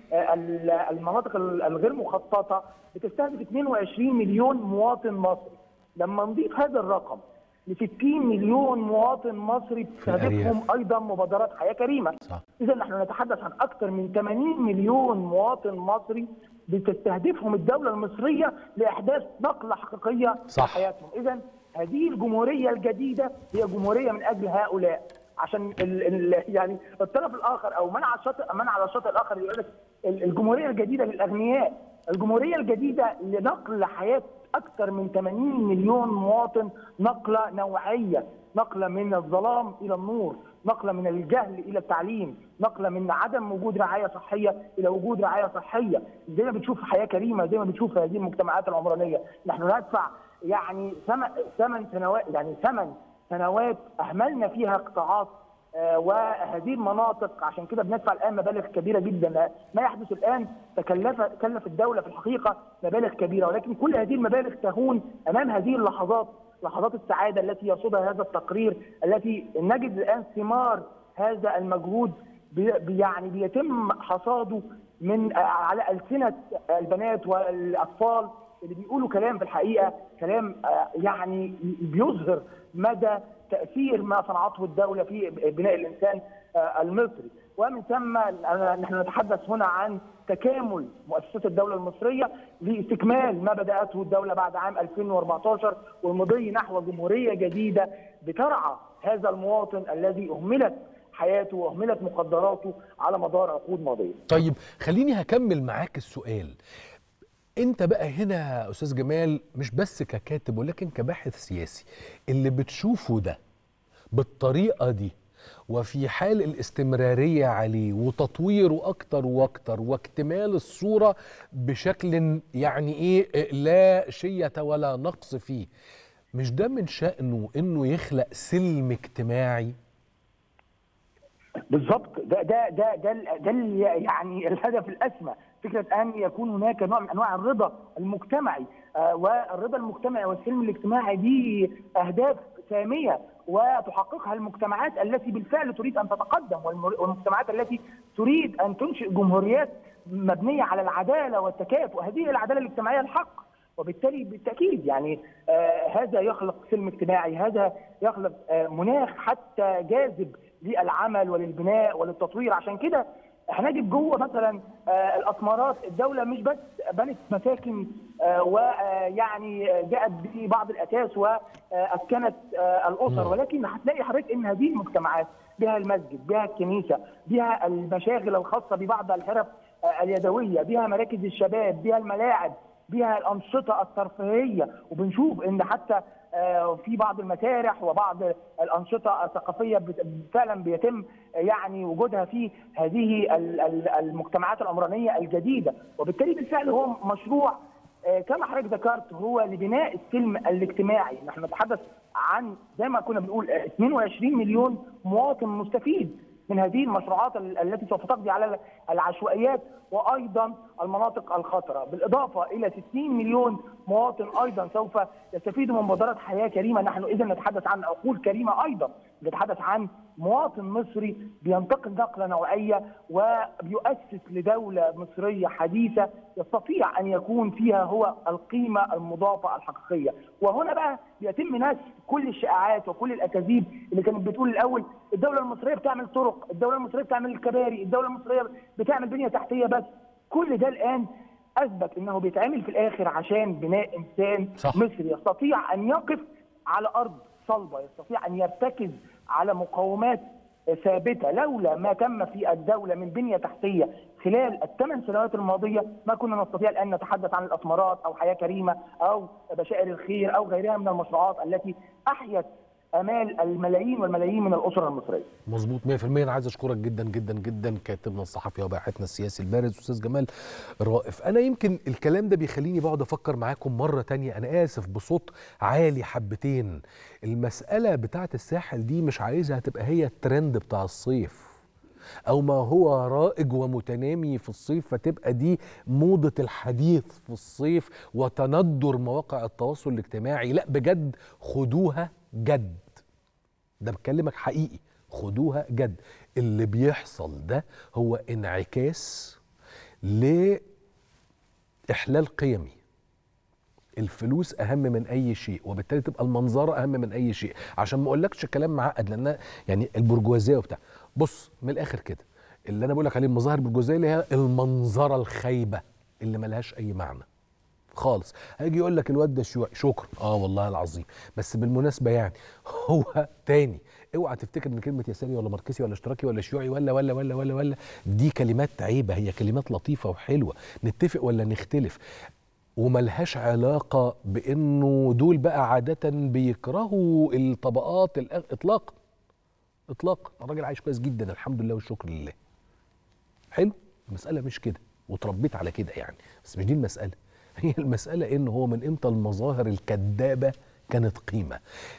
بالمناطق الغير مخططه بتستهدف 22 مليون مواطن مصري لما نضيف هذا الرقم ل 60 مليون مواطن مصري بتستهدفهم ايضا مبادرات حياه كريمه اذا نحن نتحدث عن اكثر من 80 مليون مواطن مصري بتستهدفهم الدوله المصريه لاحداث نقله حقيقيه صح. في حياتهم اذا هذه الجمهوريه الجديده هي جمهوريه من اجل هؤلاء عشان ال ال يعني الطرف الاخر او من على الشاطئ من على الشاطئ الاخر يقول لك الجمهوريه الجديده للاغنياء الجمهوريه الجديده لنقل حياه اكثر من 80 مليون مواطن نقله نوعيه نقله من الظلام الى النور نقله من الجهل الى التعليم نقله من عدم وجود رعايه صحيه الى وجود رعايه صحيه زي ما بتشوف في حياه كريمه زي ما بتشوف في هذه المجتمعات العمرانيه نحن ندفع يعني ثمن سنوات يعني ثمن سنوات اهملنا فيها قطاعات آه وهذه المناطق عشان كده بندفع الان مبالغ كبيره جدا ما يحدث الان تكلف كلف الدوله في الحقيقه مبالغ كبيره ولكن كل هذه المبالغ تهون امام هذه اللحظات لحظات السعاده التي يرصدها هذا التقرير التي نجد الان ثمار هذا المجهود بي يعني بيتم حصاده من على السنه البنات والاطفال اللي بيقولوا كلام في الحقيقه كلام يعني بيظهر مدى تاثير ما صنعته الدوله في بناء الانسان المصري ومن ثم نحن نتحدث هنا عن تكامل مؤسسات الدوله المصريه لاستكمال ما بداته الدوله بعد عام 2014 والمضي نحو جمهوريه جديده بترعى هذا المواطن الذي اهملت حياته واهملت مقدراته على مدار عقود ماضيه. طيب خليني هكمل معاك السؤال. انت بقى هنا استاذ جمال مش بس ككاتب ولكن كباحث سياسي اللي بتشوفه ده بالطريقه دي وفي حال الاستمراريه عليه وتطويره اكتر واكتر واكتمال الصوره بشكل يعني ايه لا شيه ولا نقص فيه مش ده من شأنه انه يخلق سلم اجتماعي بالظبط ده ده ده ده, ده يعني الهدف الاسمى فكره ان يكون هناك نوع من انواع الرضا المجتمعي آه والرضا المجتمعي والسلم الاجتماعي دي اهداف ساميه وتحققها المجتمعات التي بالفعل تريد ان تتقدم والمجتمعات التي تريد ان تنشئ جمهوريات مبنيه على العداله والتكافؤ هذه العداله الاجتماعيه الحق وبالتالي بالتاكيد يعني آه هذا يخلق سلم اجتماعي هذا يخلق آه مناخ حتى جاذب للعمل وللبناء وللتطوير عشان كده هنجد جوه مثلا آه الاسمرات الدوله مش بس بنت مساكن آه ويعني جاءت ببعض الاساس واسكنت آه الاسر ولكن هتلاقي حضرتك ان هذه المجتمعات بها المسجد بها الكنيسه بها المشاغل الخاصه ببعض الحرف اليدويه بها مراكز الشباب بها الملاعب بها الانشطه الترفيهيه وبنشوف ان حتى آه، في بعض المسارح وبعض الانشطه الثقافيه بت- فعلا بيتم يعني وجودها في هذه ال- ال- المجتمعات العمرانيه الجديده وبالتالي بالفعل هو مشروع آه، كما حضرتك ذكرت هو لبناء السلم الاجتماعي نحن نتحدث عن زي ما كنا بنقول آه، 22 مليون مواطن مستفيد من هذه المشروعات ال- التي سوف تقضي على العشوائيات وايضا المناطق الخطره بالاضافه الى 60 مليون مواطن ايضا سوف يستفيدوا من مبادره حياه كريمه نحن اذا نتحدث عن عقول كريمه ايضا نتحدث عن مواطن مصري بينتقل نقله نوعيه وبيؤسس لدوله مصريه حديثه يستطيع ان يكون فيها هو القيمه المضافه الحقيقيه وهنا بقى يتم نسف كل الشائعات وكل الاكاذيب اللي كانت بتقول الاول الدوله المصريه بتعمل طرق الدوله المصريه بتعمل كباري الدوله المصريه بتعمل بنيه تحتيه بس كل ده الان اثبت انه بيتعمل في الاخر عشان بناء انسان صح. مصري يستطيع ان يقف على ارض صلبه يستطيع ان يرتكز على مقومات ثابته لولا ما تم في الدوله من بنيه تحتيه خلال الثمان سنوات الماضيه ما كنا نستطيع الان نتحدث عن الاسمرات او حياه كريمه او بشائر الخير او غيرها من المشروعات التي احيت امال الملايين والملايين من الاسر المصريه. مظبوط 100% انا عايز اشكرك جدا جدا جدا كاتبنا الصحفي وباحثنا السياسي البارز استاذ جمال رائف انا يمكن الكلام ده بيخليني بقعد افكر معاكم مره تانية انا اسف بصوت عالي حبتين المساله بتاعه الساحل دي مش عايزها تبقى هي الترند بتاع الصيف او ما هو رائج ومتنامي في الصيف فتبقى دي موضه الحديث في الصيف وتندر مواقع التواصل الاجتماعي لا بجد خدوها جد ده بكلمك حقيقي خدوها جد اللي بيحصل ده هو انعكاس لإحلال قيمي الفلوس اهم من اي شيء وبالتالي تبقى المنظره اهم من اي شيء عشان ما اقولكش كلام معقد لان يعني البرجوازيه وبتاع بص من الاخر كده اللي انا بقول لك عليه المظاهر البرجوازيه اللي هي المنظره الخايبه اللي ملهاش اي معنى خالص هيجي يقول لك الواد ده شيوعي شكرا اه والله العظيم بس بالمناسبه يعني هو تاني اوعى تفتكر ان كلمه يساري ولا ماركسي ولا اشتراكي ولا شيوعي ولا ولا ولا ولا ولا دي كلمات عيبه هي كلمات لطيفه وحلوه نتفق ولا نختلف وملهاش علاقه بانه دول بقى عاده بيكرهوا الطبقات الأغ... اطلاقا اطلاقا الراجل عايش كويس جدا الحمد لله والشكر لله حلو المساله مش كده وتربيت على كده يعني بس مش دي المساله هي المساله ان هو من امتى المظاهر الكذابه كانت قيمه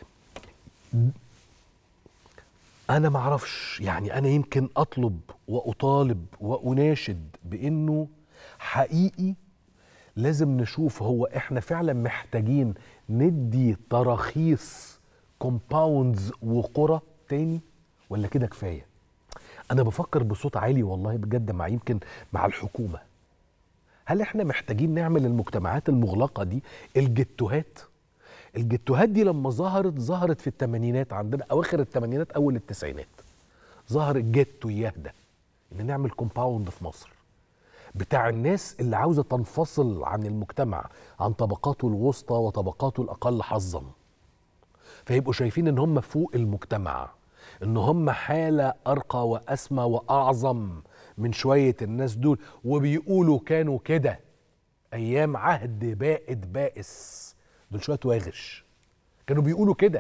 انا ما اعرفش يعني انا يمكن اطلب واطالب واناشد بانه حقيقي لازم نشوف هو احنا فعلا محتاجين ندي تراخيص كومباوندز وقرى تاني ولا كده كفايه انا بفكر بصوت عالي والله بجد مع يمكن مع الحكومه هل احنا محتاجين نعمل المجتمعات المغلقه دي الجتوهات الجتوهات دي لما ظهرت ظهرت في الثمانينات عندنا اواخر الثمانينات اول التسعينات ظهر الجيتو يهدى ان نعمل كومباوند في مصر بتاع الناس اللي عاوزه تنفصل عن المجتمع عن طبقاته الوسطى وطبقاته الاقل حظا فيبقوا شايفين ان هم فوق المجتمع ان هم حاله ارقى واسمى واعظم من شويه الناس دول وبيقولوا كانوا كده ايام عهد بائد بائس دول شويه واغش كانوا بيقولوا كده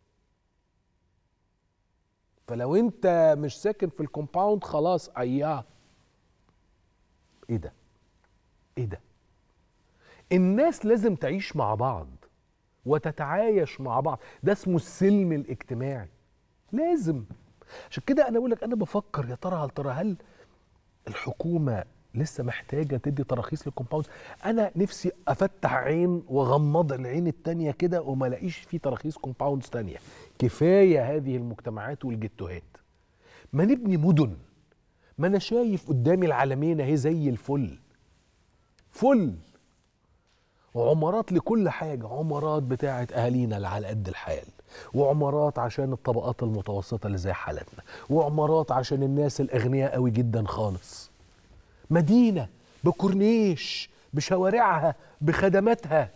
فلو انت مش ساكن في الكومباوند خلاص اياه ايه ده ايه ده الناس لازم تعيش مع بعض وتتعايش مع بعض ده اسمه السلم الاجتماعي لازم عشان كده انا بقول لك انا بفكر يا ترى هل ترى هل الحكومه لسه محتاجه تدي تراخيص للكومباوند انا نفسي افتح عين واغمض العين التانية كده وما الاقيش في تراخيص كومباوندز تانية كفايه هذه المجتمعات والجتوهات ما نبني مدن ما انا شايف قدامي العالمين اهي زي الفل فل وعمارات لكل حاجة عمارات بتاعت أهالينا اللي على قد الحال وعمارات عشان الطبقات المتوسطة اللي زي حالتنا وعمارات عشان الناس الأغنياء قوي جدا خالص مدينة بكورنيش بشوارعها بخدماتها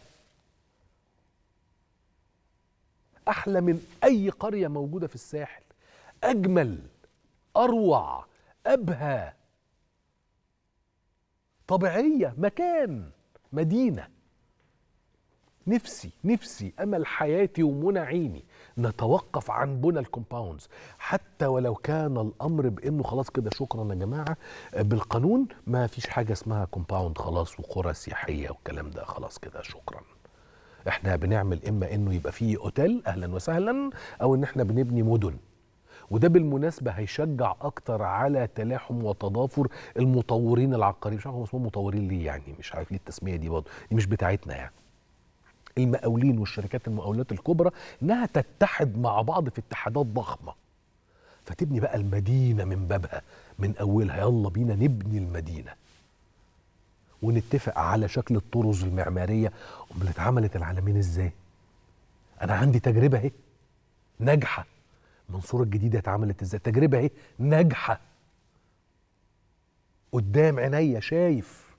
أحلى من أي قرية موجودة في الساحل أجمل أروع أبهى طبيعية مكان مدينة نفسي نفسي امل حياتي ومنى عيني نتوقف عن بنى الكومباوندز حتى ولو كان الامر بانه خلاص كده شكرا يا جماعه بالقانون ما فيش حاجه اسمها كومباوند خلاص وقرى سياحيه والكلام ده خلاص كده شكرا احنا بنعمل اما انه يبقى فيه اوتيل اهلا وسهلا او ان احنا بنبني مدن وده بالمناسبة هيشجع أكتر على تلاحم وتضافر المطورين العقاريين مش عارف هم اسمهم مطورين ليه يعني مش عارف ليه التسمية دي برضه دي مش بتاعتنا يعني المقاولين والشركات المقاولات الكبرى انها تتحد مع بعض في اتحادات ضخمه فتبني بقى المدينه من بابها من اولها يلا بينا نبني المدينه ونتفق على شكل الطرز المعماريه امال اتعملت العالمين ازاي انا عندي تجربه اهي ناجحه المنصوره الجديده اتعملت ازاي تجربه اهي ناجحه قدام عينيا شايف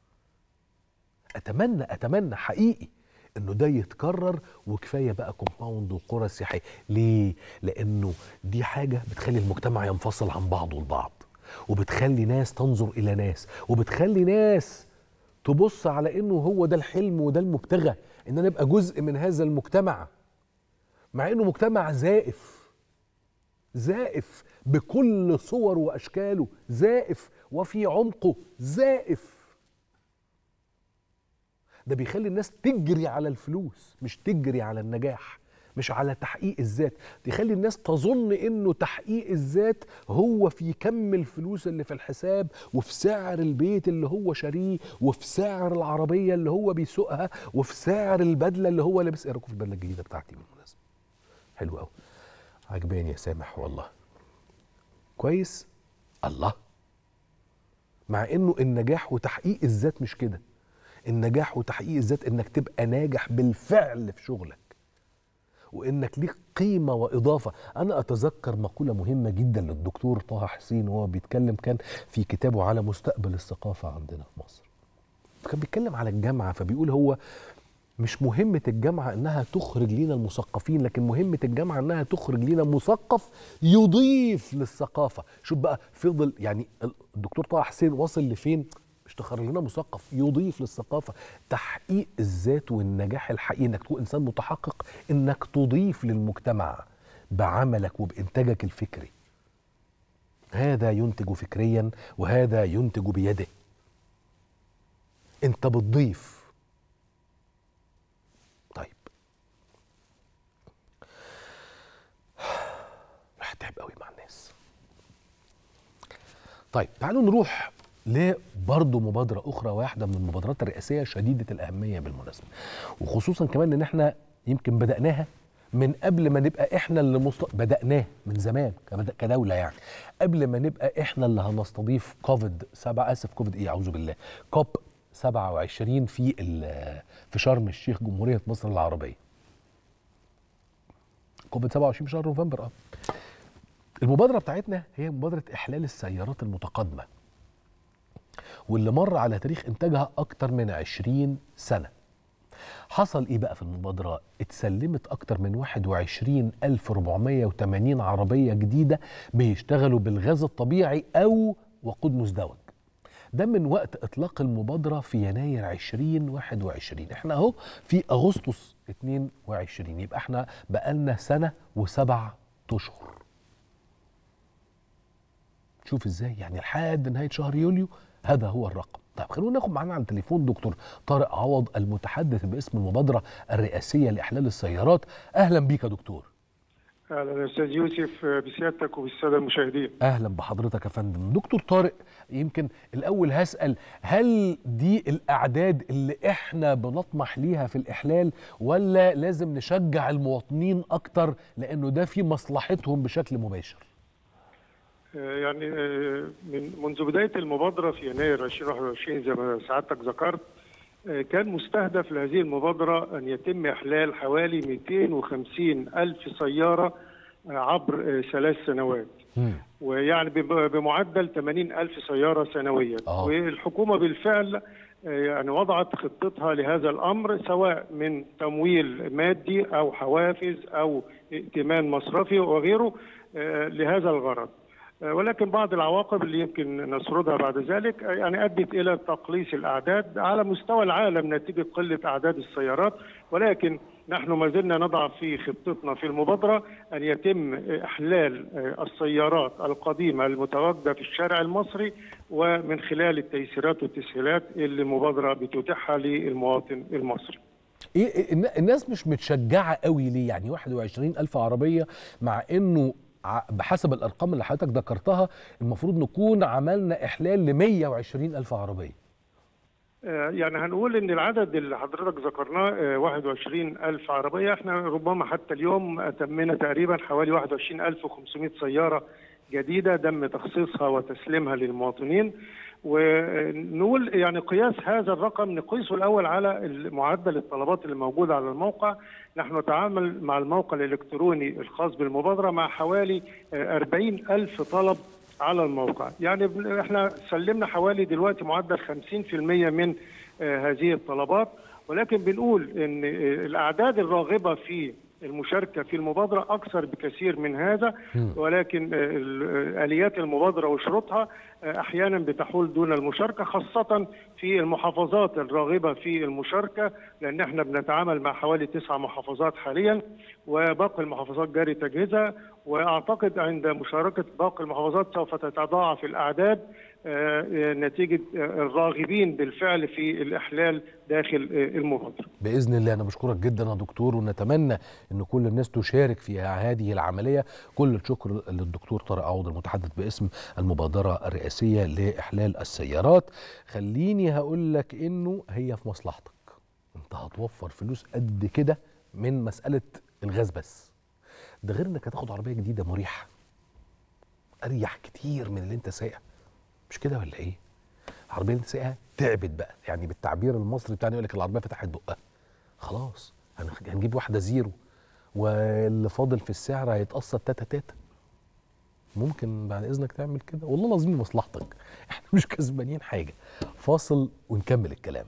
اتمنى اتمنى حقيقي انه ده يتكرر وكفايه بقى كومباوند وقرى سياحيه ليه لانه دي حاجه بتخلي المجتمع ينفصل عن بعضه البعض وبتخلي ناس تنظر الى ناس وبتخلي ناس تبص على انه هو ده الحلم وده المبتغى ان انا ابقى جزء من هذا المجتمع مع انه مجتمع زائف زائف بكل صور واشكاله زائف وفي عمقه زائف ده بيخلي الناس تجري على الفلوس مش تجري على النجاح مش على تحقيق الذات يخلي الناس تظن انه تحقيق الذات هو في كم الفلوس اللي في الحساب وفي سعر البيت اللي هو شاريه وفي سعر العربيه اللي هو بيسوقها وفي سعر البدله اللي هو لابسها ايه رايكم في البدله الجديده بتاعتي بالمناسبه حلو قوي عجباني يا سامح والله كويس الله مع انه النجاح وتحقيق الذات مش كده النجاح وتحقيق الذات انك تبقى ناجح بالفعل في شغلك وانك ليك قيمه واضافه انا اتذكر مقوله مهمه جدا للدكتور طه حسين وهو بيتكلم كان في كتابه على مستقبل الثقافه عندنا في مصر كان بيتكلم على الجامعه فبيقول هو مش مهمة الجامعة إنها تخرج لنا المثقفين لكن مهمة الجامعة إنها تخرج لنا مثقف يضيف للثقافة شوف بقى فضل يعني الدكتور طه حسين وصل لفين مش تخرج لنا مثقف يضيف للثقافة تحقيق الذات والنجاح الحقيقي إنك تكون إنسان متحقق إنك تضيف للمجتمع بعملك وبإنتاجك الفكري هذا ينتج فكريا وهذا ينتج بيده انت بتضيف طيب راح تعب قوي مع الناس طيب تعالوا نروح لبرضه مبادرة أخرى واحدة من المبادرات الرئاسية شديدة الأهمية بالمناسبة وخصوصا كمان إن إحنا يمكن بدأناها من قبل ما نبقى إحنا اللي مست... بدأناه من زمان كبد- كدولة يعني قبل ما نبقى إحنا اللي هنستضيف كوفيد سبعة آسف كوفيد إيه أعوذ بالله كوب 27 في ال- في شرم الشيخ جمهورية مصر العربية كوفيد 27 في شهر نوفمبر اه المبادرة بتاعتنا هي مبادرة إحلال السيارات المتقدمة واللي مر على تاريخ إنتاجها أكتر من 20 سنة حصل إيه بقى في المبادرة؟ اتسلمت أكتر من 21480 عربية جديدة بيشتغلوا بالغاز الطبيعي أو وقود مزدوج ده من وقت إطلاق المبادرة في يناير 2021 احنا أهو في أغسطس 22 يبقى احنا بقالنا سنة وسبع أشهر شوف ازاي يعني لحد نهايه شهر يوليو هذا هو الرقم طيب خلونا ناخد معانا على التليفون دكتور طارق عوض المتحدث باسم المبادره الرئاسيه لاحلال السيارات اهلا بيك يا دكتور اهلا استاذ يوسف بسيادتك وبالساده المشاهدين اهلا بحضرتك يا فندم دكتور طارق يمكن الاول هسال هل دي الاعداد اللي احنا بنطمح ليها في الاحلال ولا لازم نشجع المواطنين اكتر لانه ده في مصلحتهم بشكل مباشر آه، يعني آه، من منذ بدايه المبادره في يناير 2021 زي ما سعادتك ذكرت آه، كان مستهدف لهذه المبادره ان يتم احلال حوالي 250 الف سياره آه، عبر آه، ثلاث سنوات ويعني بم- بمعدل 80 ألف سيارة سنويا آه. والحكومة بالفعل آه، يعني وضعت خطتها لهذا الأمر سواء من تمويل مادي أو حوافز أو ائتمان مصرفي وغيره آه، لهذا الغرض آه، ولكن بعض العواقب اللي يمكن نسردها بعد ذلك آه، يعني ادت الى تقليص الاعداد على مستوى العالم نتيجه قله اعداد السيارات ولكن نحن ما زلنا نضع في خطتنا في المبادره ان يتم احلال آه، السيارات القديمه المتواجده في الشارع المصري ومن خلال التيسيرات والتسهيلات اللي المبادره بتتيحها للمواطن المصري. ايه إيه الن- الناس مش متشجعه قوي ليه يعني 21 الف عربيه مع انه ع- بحسب الارقام اللي حضرتك ذكرتها المفروض نكون عملنا احلال ل 120 الف عربيه آه، يعني هنقول ان العدد اللي حضرتك ذكرناه آه، 21 ألف عربية احنا ربما حتى اليوم أتمنا تقريبا حوالي 21500 سيارة جديدة تم تخصيصها وتسليمها للمواطنين ونقول يعني قياس هذا الرقم نقيسه الأول على معدل الطلبات اللي موجودة على الموقع نحن نتعامل مع الموقع الإلكتروني الخاص بالمبادرة مع حوالي آه، 40 ألف طلب على الموقع يعني بن- احنا سلمنا حوالي دلوقتي معدل 50% من آه، هذه الطلبات ولكن بنقول ان آه، الاعداد الراغبه في المشاركه في المبادره اكثر بكثير من هذا ولكن آه، ال- آه، اليات المبادره وشروطها آه، احيانا بتحول دون المشاركه خاصه في المحافظات الراغبه في المشاركه لان احنا بنتعامل مع حوالي تسع محافظات حاليا وباقي المحافظات جاري تجهيزها واعتقد عند مشاركه باقي المحافظات سوف تتضاعف الاعداد آه، آه، نتيجه آه، الراغبين بالفعل في الاحلال داخل آه، المبادره. باذن الله انا بشكرك جدا يا دكتور ونتمنى ان كل الناس تشارك في هذه العمليه كل الشكر للدكتور طارق عوض المتحدث باسم المبادره الرئاسيه لاحلال السيارات خليني هقول لك انه هي في مصلحتك انت هتوفر فلوس قد كده من مساله الغاز بس ده غير انك هتاخد عربيه جديده مريحه اريح كتير من اللي انت سايقها مش كده ولا ايه العربيه اللي انت سايقها تعبت بقى يعني بالتعبير المصري بتاعنا يقول لك العربيه فتحت بقها خلاص هنخ- هنجيب واحده زيرو واللي فاضل في السعر هيتقسط تاتا تاتا ممكن بعد اذنك تعمل كده والله العظيم مصلحتك احنا مش كسبانين حاجه فاصل ونكمل الكلام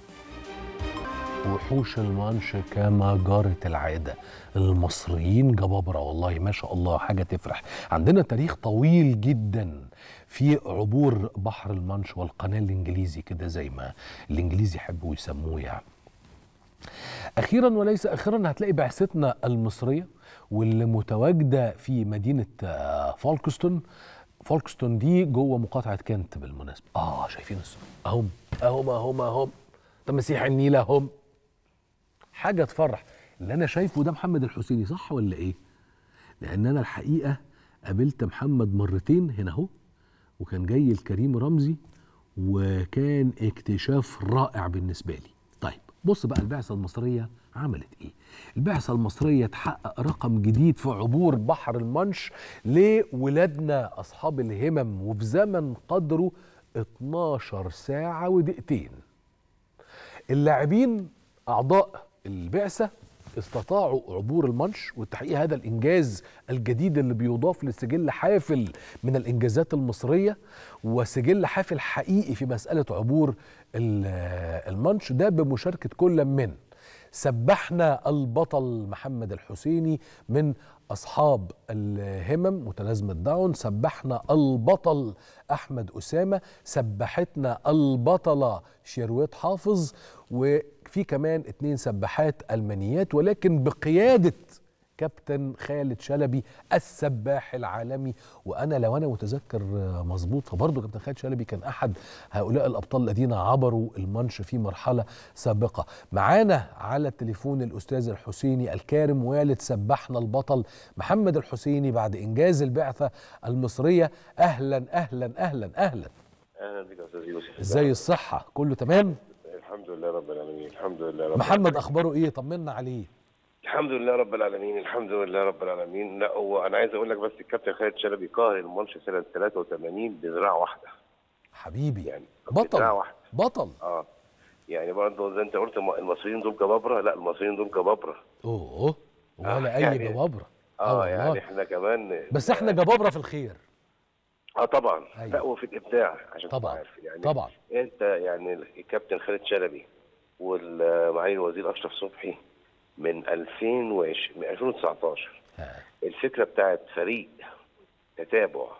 وحوش المانش كما جارت العادة المصريين جبابرة والله ما شاء الله حاجة تفرح عندنا تاريخ طويل جدا في عبور بحر المانش والقناة الإنجليزي كده زي ما الإنجليزي يحبوا يسموه يعني أخيرا وليس أخيرا هتلاقي بعثتنا المصرية واللي متواجدة في مدينة آه، فولكستون فولكستون دي جوه مقاطعة كنت بالمناسبة اه شايفين الصورة اهم اهم اهم اهم تماسيح النيل اهم حاجة تفرح اللي أنا شايفه ده محمد الحسيني صح ولا إيه؟ لأن أنا الحقيقة قابلت محمد مرتين هنا أهو وكان جاي الكريم رمزي وكان اكتشاف رائع بالنسبة لي طيب بص بقى البعثة المصرية عملت ايه البعثة المصرية تحقق رقم جديد في عبور بحر المانش لولادنا أصحاب الهمم وفي زمن قدره 12 ساعة ودقيقتين اللاعبين أعضاء البعثة استطاعوا عبور المانش وتحقيق هذا الإنجاز الجديد اللي بيضاف لسجل حافل من الإنجازات المصرية وسجل حافل حقيقي في مسألة عبور ال- المانش ده بمشاركة كل من سبحنا البطل محمد الحسيني من أصحاب الهمم متلازمة داون سبحنا البطل أحمد أسامة سبحتنا البطلة شيرويت حافظ وفي كمان اتنين سباحات ألمانيات ولكن بقيادة كابتن خالد شلبي السباح العالمي وانا لو انا متذكر مظبوط فبرضه كابتن خالد شلبي كان احد هؤلاء الابطال الذين عبروا المانش في مرحله سابقه معانا على التليفون الاستاذ الحسيني الكارم والد سباحنا البطل محمد الحسيني بعد انجاز البعثه المصريه اهلا اهلا اهلا اهلا اهلا بك يا استاذ يوسف ازاي الصحه كله تمام الحمد لله رب العالمين الحمد لله رب محمد العالمين. اخباره ايه طمنا عليه الحمد لله رب العالمين الحمد لله رب العالمين لا هو انا عايز اقول لك بس الكابتن خالد شلبي قاهر الماتش سنه 83 بذراع واحده حبيبي يعني بطل بذراع واحده بطل اه يعني برضه زي انت قلت الم- المصريين دول جبابره لا المصريين دول جبابره اوه ولا اي يعني- جبابره اه والله. يعني احنا كمان بس احنا جبابره في الخير اه طبعا أيوة. لا وفي الابداع عشان تبقى طبعا عارف يعني طبعا انت يعني الكابتن خالد شلبي والمعالي الوزير اشرف صبحي من 2020 من 2019 الفكره بتاعت فريق تتابع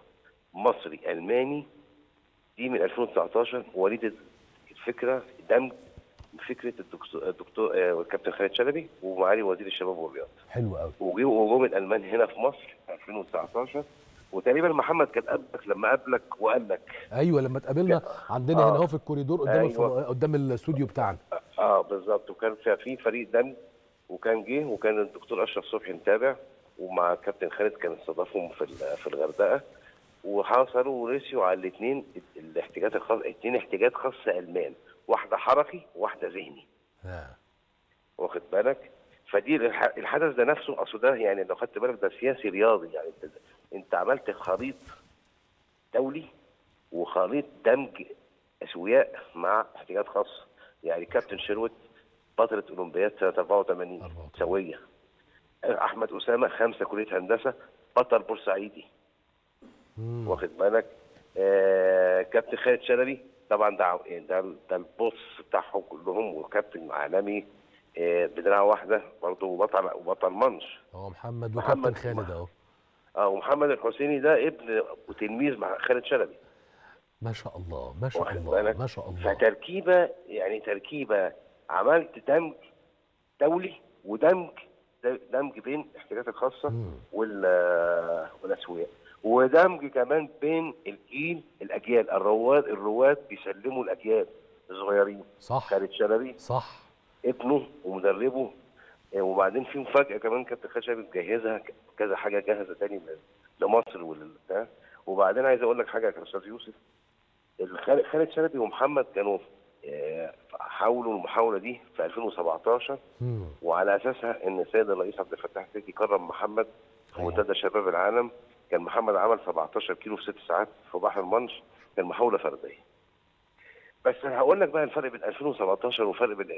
مصري الماني دي من 2019 وليده الفكره دمج فكره الدكتور الدكتور آه، الكابتن خالد شلبي ومعالي وزير الشباب والرياضه حلو قوي وجي وجم الالمان هنا في مصر في 2019 وتقريبا محمد كان قابلك لما قابلك وقال لك ايوه لما اتقابلنا عندنا آه. هنا اهو في الكوريدور قدام أيوة. الفض... قدام الاستوديو بتاعنا اه بالظبط وكان في في فريق دم وكان جه وكان الدكتور اشرف صبحي متابع ومع كابتن خالد كان استضافهم في ال- في الغردقه وحصلوا ورسيوا على الاثنين الاحتياجات الخاصه اثنين احتياجات خاصه المان واحده حركي وواحده ذهني واخد بالك فدي الح- الحدث ده نفسه اصل ده يعني لو خدت بالك ده سياسي رياضي يعني انت, انت عملت خليط دولي وخليط دمج اسوياء مع احتياجات خاصه يعني كابتن شروت بطلة اولمبياد سنه 84 سويه احمد اسامه خمسه كليه هندسه بطل بورسعيدي واخد بالك آه كابتن خالد شلبي طبعا ده ع- ده ده البوس بتاعهم كلهم وكابتن عالمي آه بدراعه واحده برضه بطل وبطل منش اه محمد محمد وكابتن خالد اهو اه ومحمد الحسيني ده ابن وتلميذ مع خالد شلبي ما شاء الله ما شاء واخد الله بالك؟ ما شاء الله فتركيبه يعني تركيبه عملت دمج دولي ودمج دمج بين الاحتياجات الخاصه وال والاسوياء ودمج كمان بين الجيل الاجيال الرواد الرواد بيسلموا الاجيال الصغيرين صح خالد شلبي صح ابنه ومدربه آه، وبعدين في مفاجاه كمان كابتن خالد شلبي مجهزها ك- كذا حاجه جاهزه تاني ل- لمصر وللبتاع وبعدين عايز اقول لك حاجه يا استاذ يوسف الخال- خالد شلبي ومحمد كانوا آه، حاولوا المحاوله دي في 2017 وعلى اساسها ان السيد الرئيس عبد الفتاح السيسي كرم محمد في منتدى شباب العالم كان محمد عمل 17 كيلو في ست ساعات في بحر المنش كان محاوله فرديه بس هقول لك بقى الفرق بين 2017 والفرق بين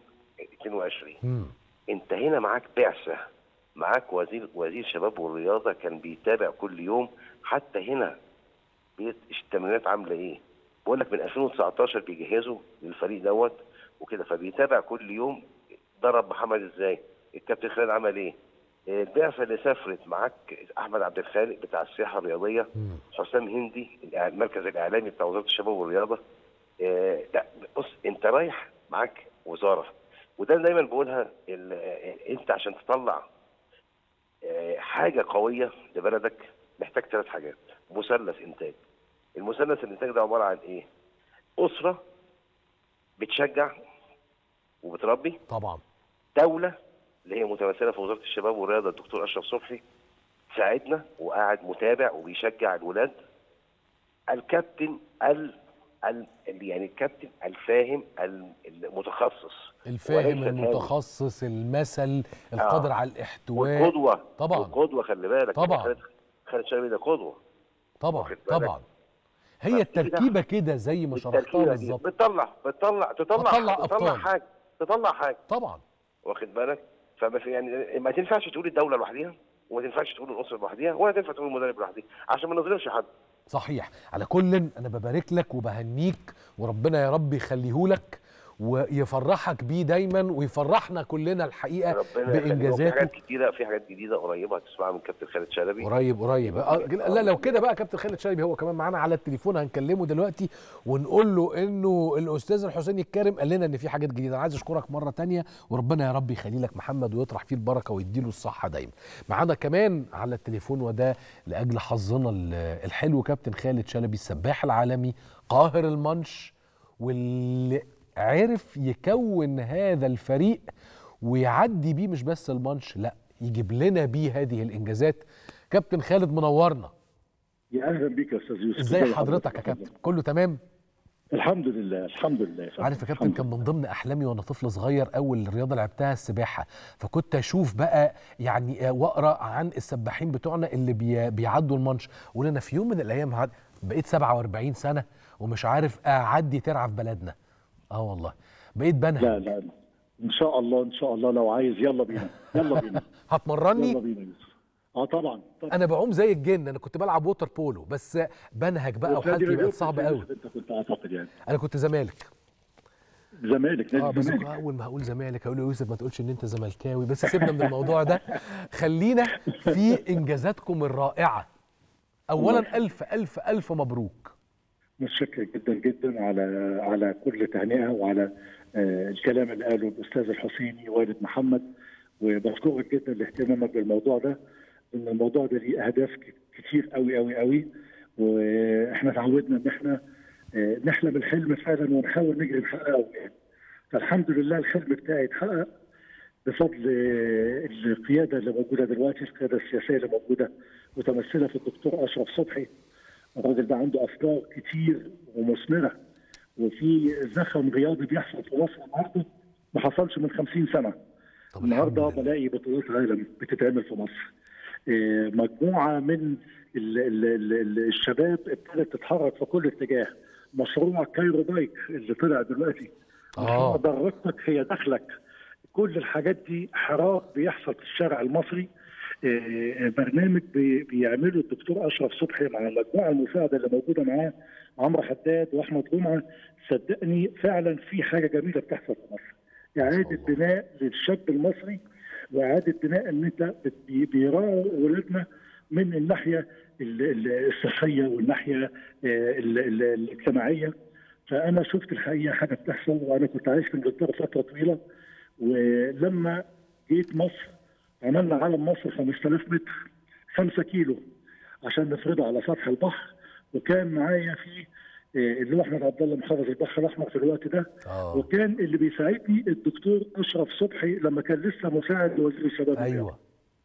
2022 انت هنا معاك بعثه معاك وزير وزير شباب والرياضه كان بيتابع كل يوم حتى هنا بيت التمرينات عامله ايه بقول لك من 2019 بيجهزوا للفريق دوت وكده فبيتابع كل يوم ضرب محمد ازاي الكابتن خالد عمل ايه البعثه اللي سافرت معاك احمد عبد الخالق بتاع السياحه الرياضيه حسام هندي الإع- المركز الاعلامي بتاع وزاره الشباب والرياضه آه، لا بص انت رايح معاك وزاره وده دايما بقولها ال- آه، انت عشان تطلع آه، حاجه قويه لبلدك محتاج ثلاث حاجات مثلث انتاج المثلث الانتاج ده عباره عن ايه اسره بتشجع وبتربي طبعا دوله اللي هي متمثله في وزاره الشباب والرياضه الدكتور اشرف صبحي ساعدنا وقاعد متابع وبيشجع الولاد الكابتن ال ال اللي يعني الكابتن الفاهم ال- المتخصص الفاهم وليس الهاوي. المتخصص المثل القادر على الاحتواء والقدوه طبعا والقدوه خلي بالك طبعا. خالد خالد شلبي ده قدوه طبعا بالك؟ طبعا هي التركيبه كده زي ما شرحتها التركيبه دي بالظبط بتطلع بتطلع تطلع هتطلع تطلع أبطال. حاجه تطلع حاجه طبعا واخد بالك فما في يعني ما تنفعش تقول الدوله لوحديها وما تنفعش تقول الاسره لوحديها ولا تنفع تقول المدرب لوحديه عشان ما نظلمش حد صحيح على كل انا ببارك لك وبهنيك وربنا يا رب يخليهولك ويفرحك بيه دايما ويفرحنا كلنا الحقيقه ربنا يخليك. في بانجازاته حاجات كتيره في حاجات جديده قريبه هتسمعها من كابتن خالد شلبي قريب قريب آه، لا لو كده بقى كابتن خالد شلبي هو كمان معانا على التليفون هنكلمه دلوقتي ونقول له انه الاستاذ الحسين الكارم قال لنا ان في حاجات جديده انا عايز اشكرك مره تانية وربنا يا رب يخلي لك محمد ويطرح فيه البركه ويديله الصحه دايما معانا كمان على التليفون وده لاجل حظنا ال- الحلو كابتن خالد شلبي السباح العالمي قاهر المانش واللي عرف يكون هذا الفريق ويعدي بيه مش بس المانش لا يجيب لنا بيه هذه الانجازات كابتن خالد منورنا يا اهلا بيك يا استاذ يوسف ازاي حضرتك يا كابتن كله تمام الحمد لله الحمد لله يا فندم. عارف يا كابتن كان من ضمن احلامي وانا طفل صغير اول رياضه لعبتها السباحه فكنت اشوف بقى يعني آه، واقرا عن السباحين بتوعنا اللي بي بيعدوا المانش واقول انا في يوم من الايام هعد- بقيت 47 سنه ومش عارف اعدي ترعه في بلدنا اه والله بقيت بنهج لا لا ان شاء الله ان شاء الله لو عايز يلا بينا يلا بينا هتمرني يلا بينا يا يوسف اه طبعا طبعا انا بعوم زي الجن انا كنت بلعب ووتر بولو بس بنهج بقى وفي نادي وحالتي بقت الرياض صعبه يا قوي يوسف انت كنت اعتقد يعني انا كنت زمالك زمالك اه نادي بس الزمالك اول ما هقول زمالك هقول له يوسف ما تقولش ان انت زملكاوي بس سيبنا من الموضوع ده خلينا في انجازاتكم الرائعه اولا الف الف الف مبروك متشكر جدا جدا على على كل تهنئه وعلى آه، الكلام اللي قاله الاستاذ الحسيني والد محمد وبشكرك جدا لاهتمامك بالموضوع ده ان الموضوع ده ليه اهداف ك- كتير قوي قوي قوي واحنا اتعودنا ان احنا آه، نحلم الحلم فعلا ونحاول نجري نحققه يعني فالحمد لله الحلم بتاعي اتحقق بفضل آه، القياده اللي موجوده دلوقتي القياده السياسيه اللي موجوده متمثله في الدكتور اشرف صبحي الراجل ده عنده افكار كتير ومثمره وفي زخم رياضي بيحصل في مصر النهارده ما حصلش من 50 سنه النهارده بلاقي بطولات عالم بتتعمل في مصر آه، مجموعه من ال ال ال ال الشباب ابتدت تتحرك في كل اتجاه مشروع كايرو بايك اللي طلع دلوقتي مشروع ضرتك هي دخلك كل الحاجات دي حراك بيحصل في الشارع المصري آه، برنامج بي- بيعمله الدكتور اشرف صبحي مع المجموعه المساعده اللي موجوده معاه عمرو حداد واحمد جمعه صدقني فعلا في حاجه جميله بتحصل في مصر اعاده بناء للشاب المصري واعاده بناء ان انت بت- بي- بيراعوا ولادنا من الناحيه ال- ال- الصحيه والناحيه آه، ال- ال- الاجتماعيه فانا شفت الحقيقه حاجه بتحصل وانا كنت عايش في انجلترا فتره طويله ولما جيت مصر عملنا علم مصر 5000 متر 5 كيلو عشان نفرضه على سطح البحر وكان معايا في آه، اللي هو احمد عبد الله محافظ البحر الاحمر في الوقت ده آه. وكان اللي بيساعدني الدكتور اشرف صبحي لما كان لسه مساعد لوزير الشباب ايوه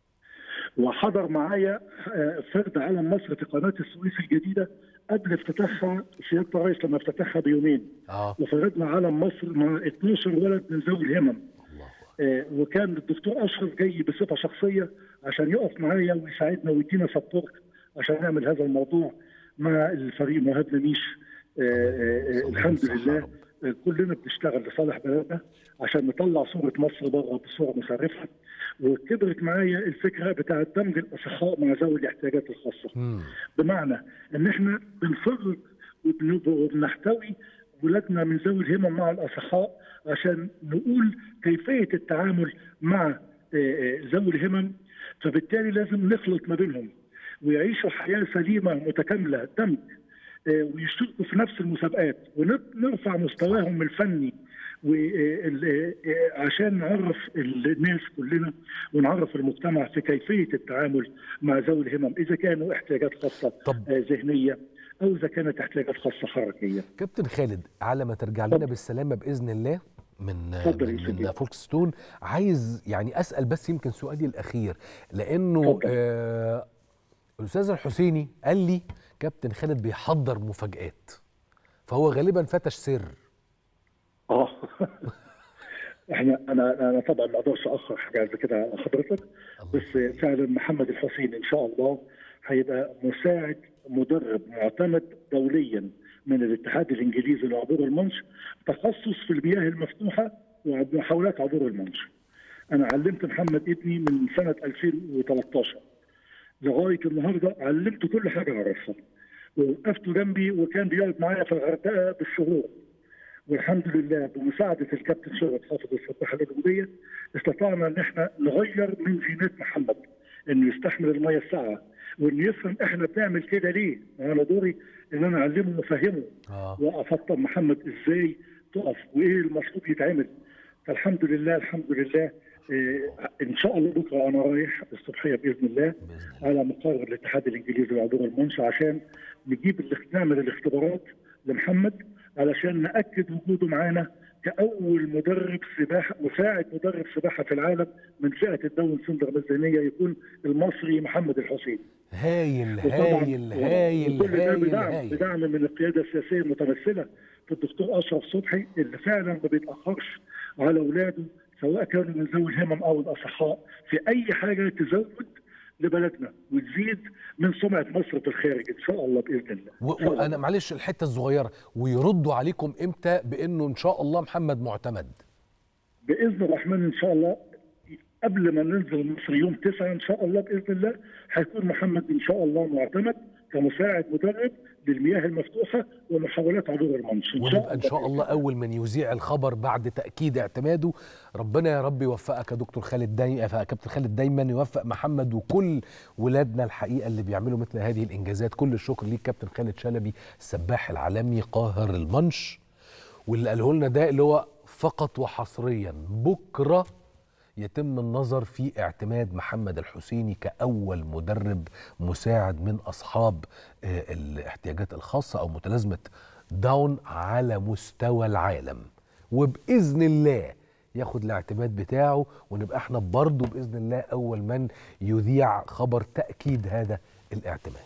وحضر معايا آه، فرد علم مصر في قناه السويس الجديده قبل افتتاحها سياده الرئيس لما افتتحها بيومين اه وفرضنا علم مصر مع 12 ولد من ذوي الهمم آه، وكان الدكتور اشرف جاي بصفه شخصيه عشان يقف معايا ويساعدنا ويدينا سبورت عشان نعمل هذا الموضوع مع الفريق مهاب منيش آه، آه، آه، الحمد لله آه، كلنا بنشتغل لصالح بلدنا عشان نطلع صوره مصر بره بصوره مشرفه وكبرت معايا الفكره بتاعه دمج الاصحاء مع ذوي الاحتياجات الخاصه بمعنى ان احنا بنفرق وبن- وبنحتوي ولادنا من ذوي الهمم مع الاصحاء عشان نقول كيفيه التعامل مع آه، آه، ذوي الهمم فبالتالي لازم نخلط ما بينهم ويعيشوا حياه سليمه متكامله دمج آه، ويشتركوا في نفس المسابقات ونرفع مستواهم الفني وعشان نعرف الناس كلنا ونعرف المجتمع في كيفيه التعامل مع ذوي الهمم اذا كانوا احتياجات خاصه آه، ذهنيه او اذا كانت احتياجات خاصه حركيه. كابتن خالد على ما ترجع لنا بالسلامه باذن الله من اتفضل يا من, سيدي. من فولكستون عايز يعني اسال بس يمكن سؤالي الاخير لانه آه الاستاذ الحسيني قال لي كابتن خالد بيحضر مفاجآت فهو غالبا فتش سر اه احنا انا انا طبعا ما اقدرش اخر حاجه زي كده على حضرتك بس فعلا محمد الحسين ان شاء الله هيبقى مساعد مدرب معتمد دوليا من الاتحاد الانجليزي لعبور المنش تخصص في المياه المفتوحه ومحاولات عبور المنش. انا علمت محمد ابني من سنه 2013 لغايه النهارده علمته كل حاجه اعرفها ووقفته جنبي وكان بيقعد معايا في الغردقه بالشهور والحمد لله بمساعده الكابتن شرف حافظ السباحه الاولمبيه استطعنا ان احنا نغير من جينات محمد انه يستحمل الميه الساقعه وانه يفهم احنا بنعمل كده ليه؟ وانا دوري ان انا اعلمه وافهمه وافطن محمد ازاي تقف وايه المفروض يتعمل فالحمد لله الحمد لله إيه ان شاء الله بكره انا رايح الصبحيه باذن الله على مقر الاتحاد الانجليزي لعبور المنشا عشان نجيب الاخ- نعمل الاختبارات لمحمد علشان ناكد وجوده معانا كاول مدرب سباحه مساعد مدرب سباحه في العالم من فئه الداون سندروم الذهنيه يكون المصري محمد الحسين. هايل وطبعاً- هايل هايل وكل ده هايل بدعم هايل بدعم من القياده السياسيه المتمثله في الدكتور اشرف صبحي اللي فعلا ما بيتاخرش على اولاده سواء كانوا من ذوي الهمم او الاصحاء في اي حاجه تزود لبلدنا وتزيد من سمعه مصر في الخارج ان شاء الله باذن الله. و- وانا معلش الحته الصغيره ويردوا عليكم امتى بانه ان شاء الله محمد معتمد باذن الرحمن ان شاء الله قبل ما ننزل مصر يوم 9 ان شاء الله باذن الله هيكون محمد ان شاء الله معتمد كمساعد مدرب للمياه المفتوحه ومحاولات عبور المنش ونبقى ان شاء الله اول من يذيع الخبر بعد تاكيد اعتماده ربنا يا رب يوفقك يا دكتور خالد دايما كابتن خالد دايما يوفق محمد وكل ولادنا الحقيقه اللي بيعملوا مثل هذه الانجازات كل الشكر ليك كابتن خالد شلبي السباح العالمي قاهر المنش واللي قاله لنا ده اللي هو فقط وحصريا بكره يتم النظر في اعتماد محمد الحسيني كأول مدرب مساعد من أصحاب آه، الاحتياجات الخاصة أو متلازمة داون على مستوى العالم وبإذن الله ياخد الاعتماد بتاعه ونبقى احنا برضه بإذن الله أول من يذيع خبر تأكيد هذا الاعتماد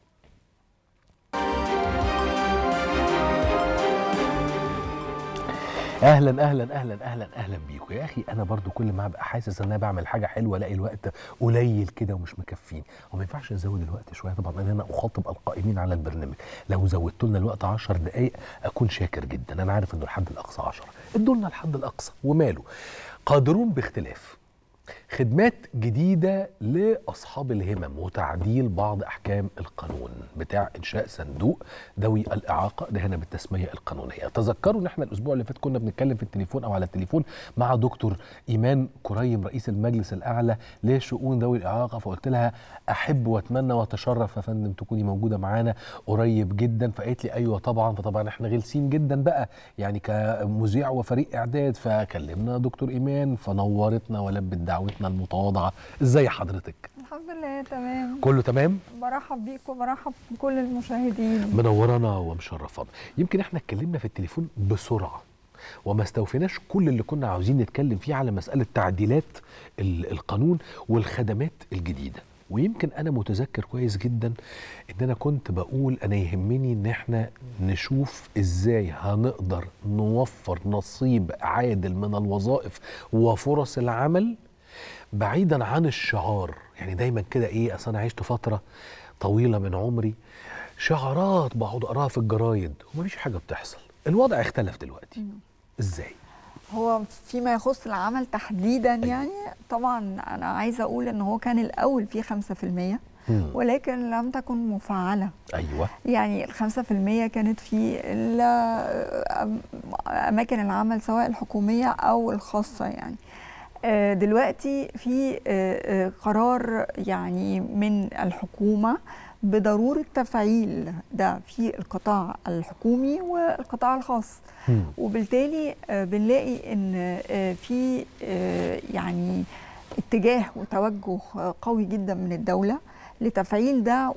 اهلا اهلا اهلا اهلا اهلا بيكم يا اخي انا برضو كل ما ابقى حاسس ان انا بعمل حاجه حلوه الاقي الوقت قليل كده ومش مكفيني وما ينفعش نزود الوقت شويه طبعا لان انا اخاطب القائمين على البرنامج لو زودتوا لنا الوقت 10 دقائق اكون شاكر جدا انا عارف انه الحد الاقصى 10 ادوا لنا الحد الاقصى وماله قادرون باختلاف خدمات جديدة لأصحاب الهمم وتعديل بعض أحكام القانون بتاع إنشاء صندوق ذوي الإعاقة ده هنا بالتسمية القانونية تذكروا إن إحنا الأسبوع اللي فات كنا بنتكلم في التليفون أو على التليفون مع دكتور إيمان كريم رئيس المجلس الأعلى لشؤون ذوي الإعاقة فقلت لها أحب وأتمنى وأتشرف يا فندم تكوني موجودة معانا قريب جدا فقالت لي أيوه طبعا فطبعا إحنا غلسين جدا بقى يعني كمذيع وفريق إعداد فكلمنا دكتور إيمان فنورتنا ولبت دعوتنا المتواضعة إزاي حضرتك؟ الحمد لله تمام كله تمام؟ برحب بيك وبرحب بكل المشاهدين منورانا ومشرفانا يمكن احنا اتكلمنا في التليفون بسرعه وما استوفيناش كل اللي كنا عاوزين نتكلم فيه على مساله تعديلات ال- القانون والخدمات الجديده ويمكن انا متذكر كويس جدا ان انا كنت بقول انا يهمني ان احنا نشوف ازاي هنقدر نوفر نصيب عادل من الوظائف وفرص العمل بعيدا عن الشعار يعني دايما كده ايه اصل انا عشت فتره طويله من عمري شعارات بقعد اقراها في الجرايد ومفيش حاجه بتحصل الوضع اختلف دلوقتي ازاي هو فيما يخص العمل تحديدا يعني طبعا انا عايزه اقول ان هو كان الاول فيه 5% مم. ولكن لم تكن مفعله ايوه يعني الخمسة في المية كانت في ال- أماكن العمل سواء الحكومية أو الخاصة يعني آه، دلوقتي في آه، آه، قرار يعني من الحكومة بضرورة تفعيل ده في القطاع الحكومي والقطاع الخاص وبالتالي آه، بنلاقي ان آه، في آه، يعني اتجاه وتوجه آه، قوي جدا من الدولة لتفعيل ده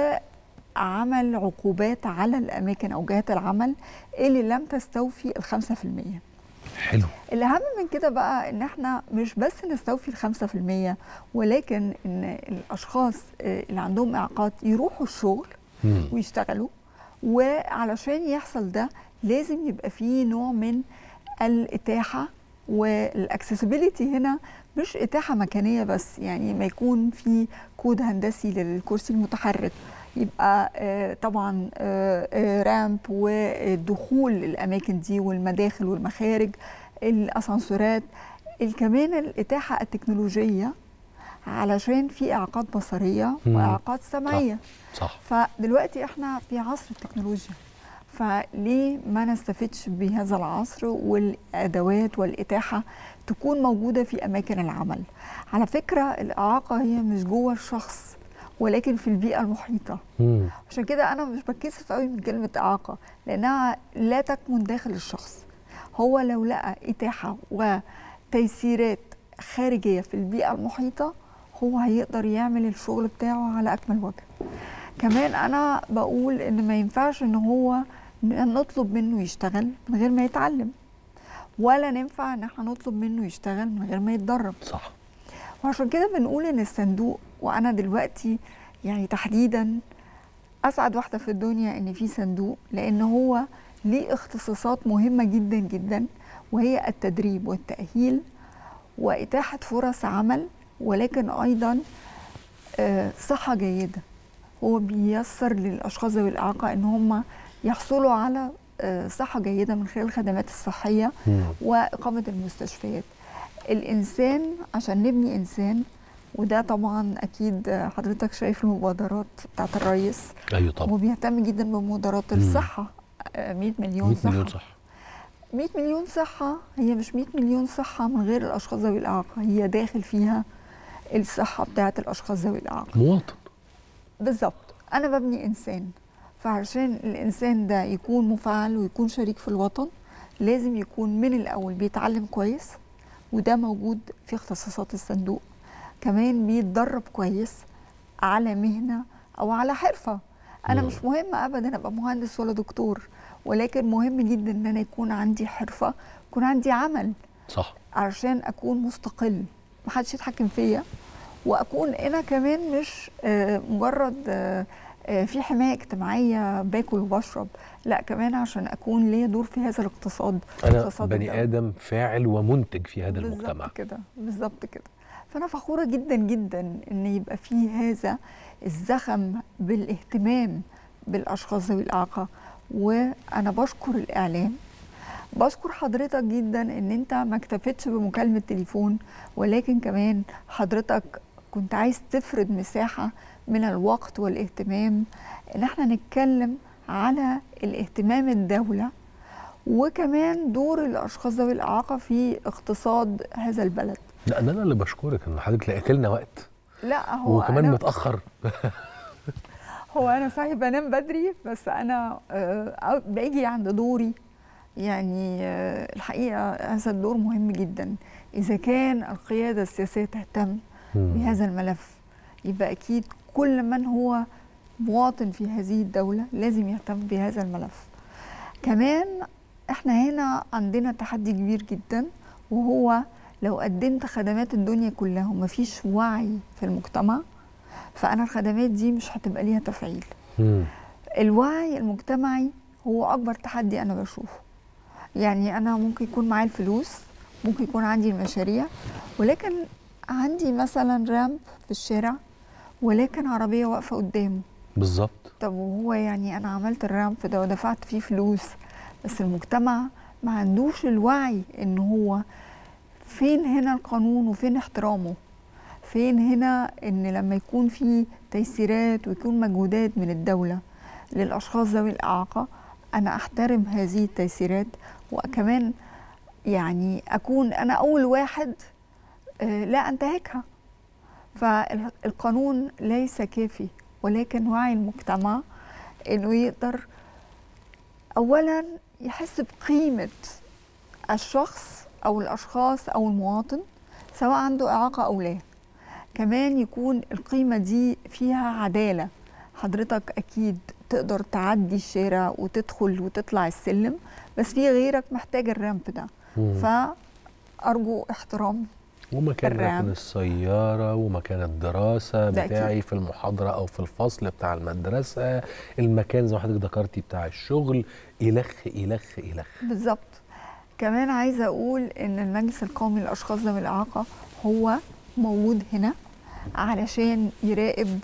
وعمل عقوبات على الأماكن أو جهات العمل اللي لم تستوفي الخمسة في المية حلو الأهم من كده بقى إن إحنا مش بس نستوفي الخمسة في المية ولكن إن الأشخاص آه، اللي عندهم إعاقات يروحوا الشغل ويشتغلوا وعلشان يحصل ده لازم يبقى فيه نوع من الإتاحة والاكسسبيليتي هنا مش إتاحة مكانية بس يعني ما يكون في كود هندسي للكرسي المتحرك يبقى آه، طبعا آه، آه، رامب ودخول الأماكن دي والمداخل والمخارج الأسانسورات ال- كمان الإتاحة التكنولوجية علشان في إعاقات بصرية مم. وإعاقات سمعية صح فدلوقتي احنا في عصر التكنولوجيا فليه ما نستفدش بهذا العصر والادوات والاتاحه تكون موجوده في اماكن العمل على فكره الاعاقه هي مش جوه الشخص ولكن في البيئه المحيطه مم. عشان كده انا مش بتكسف قوي من كلمه اعاقه لانها لا تكمن داخل الشخص هو لو لقى اتاحه وتيسيرات خارجيه في البيئه المحيطه هو هيقدر يعمل الشغل بتاعه على اكمل وجه كمان انا بقول ان ما ينفعش ان هو ن- نطلب منه يشتغل من غير ما يتعلم ولا ننفع ان احنا نطلب منه يشتغل من غير ما يتدرب صح وعشان كده بنقول ان الصندوق وانا دلوقتي يعني تحديدا اسعد واحده في الدنيا ان في صندوق لان هو ليه اختصاصات مهمه جدا جدا وهي التدريب والتاهيل واتاحه فرص عمل ولكن ايضا آه، صحه جيده هو بيسر للاشخاص ذوي الاعاقه ان هم يحصلوا على آه، صحه جيده من خلال الخدمات الصحيه مم. واقامه المستشفيات الانسان عشان نبني انسان وده طبعا اكيد حضرتك شايف المبادرات بتاعت الرئيس ايوه طبعا وبيهتم جدا بمبادرات مم. الصحه آه، 100 مليون 100 صحه مليون صح 100 مليون صحة هي مش 100 مليون صحة من غير الأشخاص ذوي الإعاقة هي داخل فيها الصحة بتاعة الأشخاص ذوي الإعاقة مواطن بالظبط أنا ببني إنسان فعشان الإنسان ده يكون مفعل ويكون شريك في الوطن لازم يكون من الأول بيتعلم كويس وده موجود في اختصاصات الصندوق كمان بيتدرب كويس على مهنة أو على حرفة أنا مم. مش مهم أبدا أبقى مهندس ولا دكتور ولكن مهم جدا إن أنا يكون عندي حرفة يكون عندي عمل صح علشان أكون مستقل محدش يتحكم فيا وأكون أنا كمان مش آه، مجرد آه، آه، في حماية اجتماعية باكل وبشرب لا كمان عشان أكون ليا دور في هذا الاقتصاد انا اقتصاد بني الدولة. ادم فاعل ومنتج في هذا المجتمع بالظبط كده بالظبط كده فانا فخوره جدا جدا ان يبقى في هذا الزخم بالاهتمام بالاشخاص ذوي الاعاقه وانا بشكر الاعلام بشكر حضرتك جدا ان انت ما اكتفيتش بمكالمه تليفون ولكن كمان حضرتك كنت عايز تفرد مساحه من الوقت والاهتمام ان احنا نتكلم على الاهتمام الدوله وكمان دور الاشخاص ذوي الاعاقه في اقتصاد هذا البلد لا ده انا اللي بشكرك ان حضرتك لقيت لنا وقت لا هو وكمان أنا متاخر هو انا صحيح بنام بدري بس انا آه، باجي عند دوري يعني آه، الحقيقه هذا الدور مهم جدا اذا كان القياده السياسيه تهتم مم. بهذا الملف يبقى اكيد كل من هو مواطن في هذه الدوله لازم يهتم بهذا الملف كمان احنا هنا عندنا تحدي كبير جدا وهو لو قدمت خدمات الدنيا كلها ومفيش وعي في المجتمع فانا الخدمات دي مش هتبقى ليها تفعيل الوعي المجتمعي هو اكبر تحدي انا بشوفه يعني انا ممكن يكون معايا الفلوس ممكن يكون عندي المشاريع ولكن عندي مثلا رامب في الشارع ولكن عربيه واقفه قدامه بالظبط طب وهو يعني انا عملت الرامب ده ودفعت فيه فلوس بس المجتمع ما عندوش الوعي ان هو فين هنا القانون وفين احترامه فين هنا ان لما يكون في تيسيرات ويكون مجهودات من الدولة للأشخاص ذوي الإعاقة أنا أحترم هذه التيسيرات وكمان يعني أكون أنا أول واحد آه، لا أنتهكها فالقانون ليس كافي ولكن وعي المجتمع انه يقدر اولا يحس بقيمه الشخص او الاشخاص او المواطن سواء عنده اعاقه او لا كمان يكون القيمه دي فيها عداله حضرتك اكيد تقدر تعدي الشارع وتدخل وتطلع السلم بس في غيرك محتاج الرامب ده مم. فارجو احترام ومكان الرام. ركن السيارة ومكان الدراسة ده بتاعي أكيد. في المحاضرة أو في الفصل بتاع المدرسة المكان زي ما حضرتك ذكرتي بتاع الشغل إلخ إلخ إلخ بالظبط كمان عايزه اقول ان المجلس القومي للاشخاص ذوي الاعاقه هو موجود هنا علشان يراقب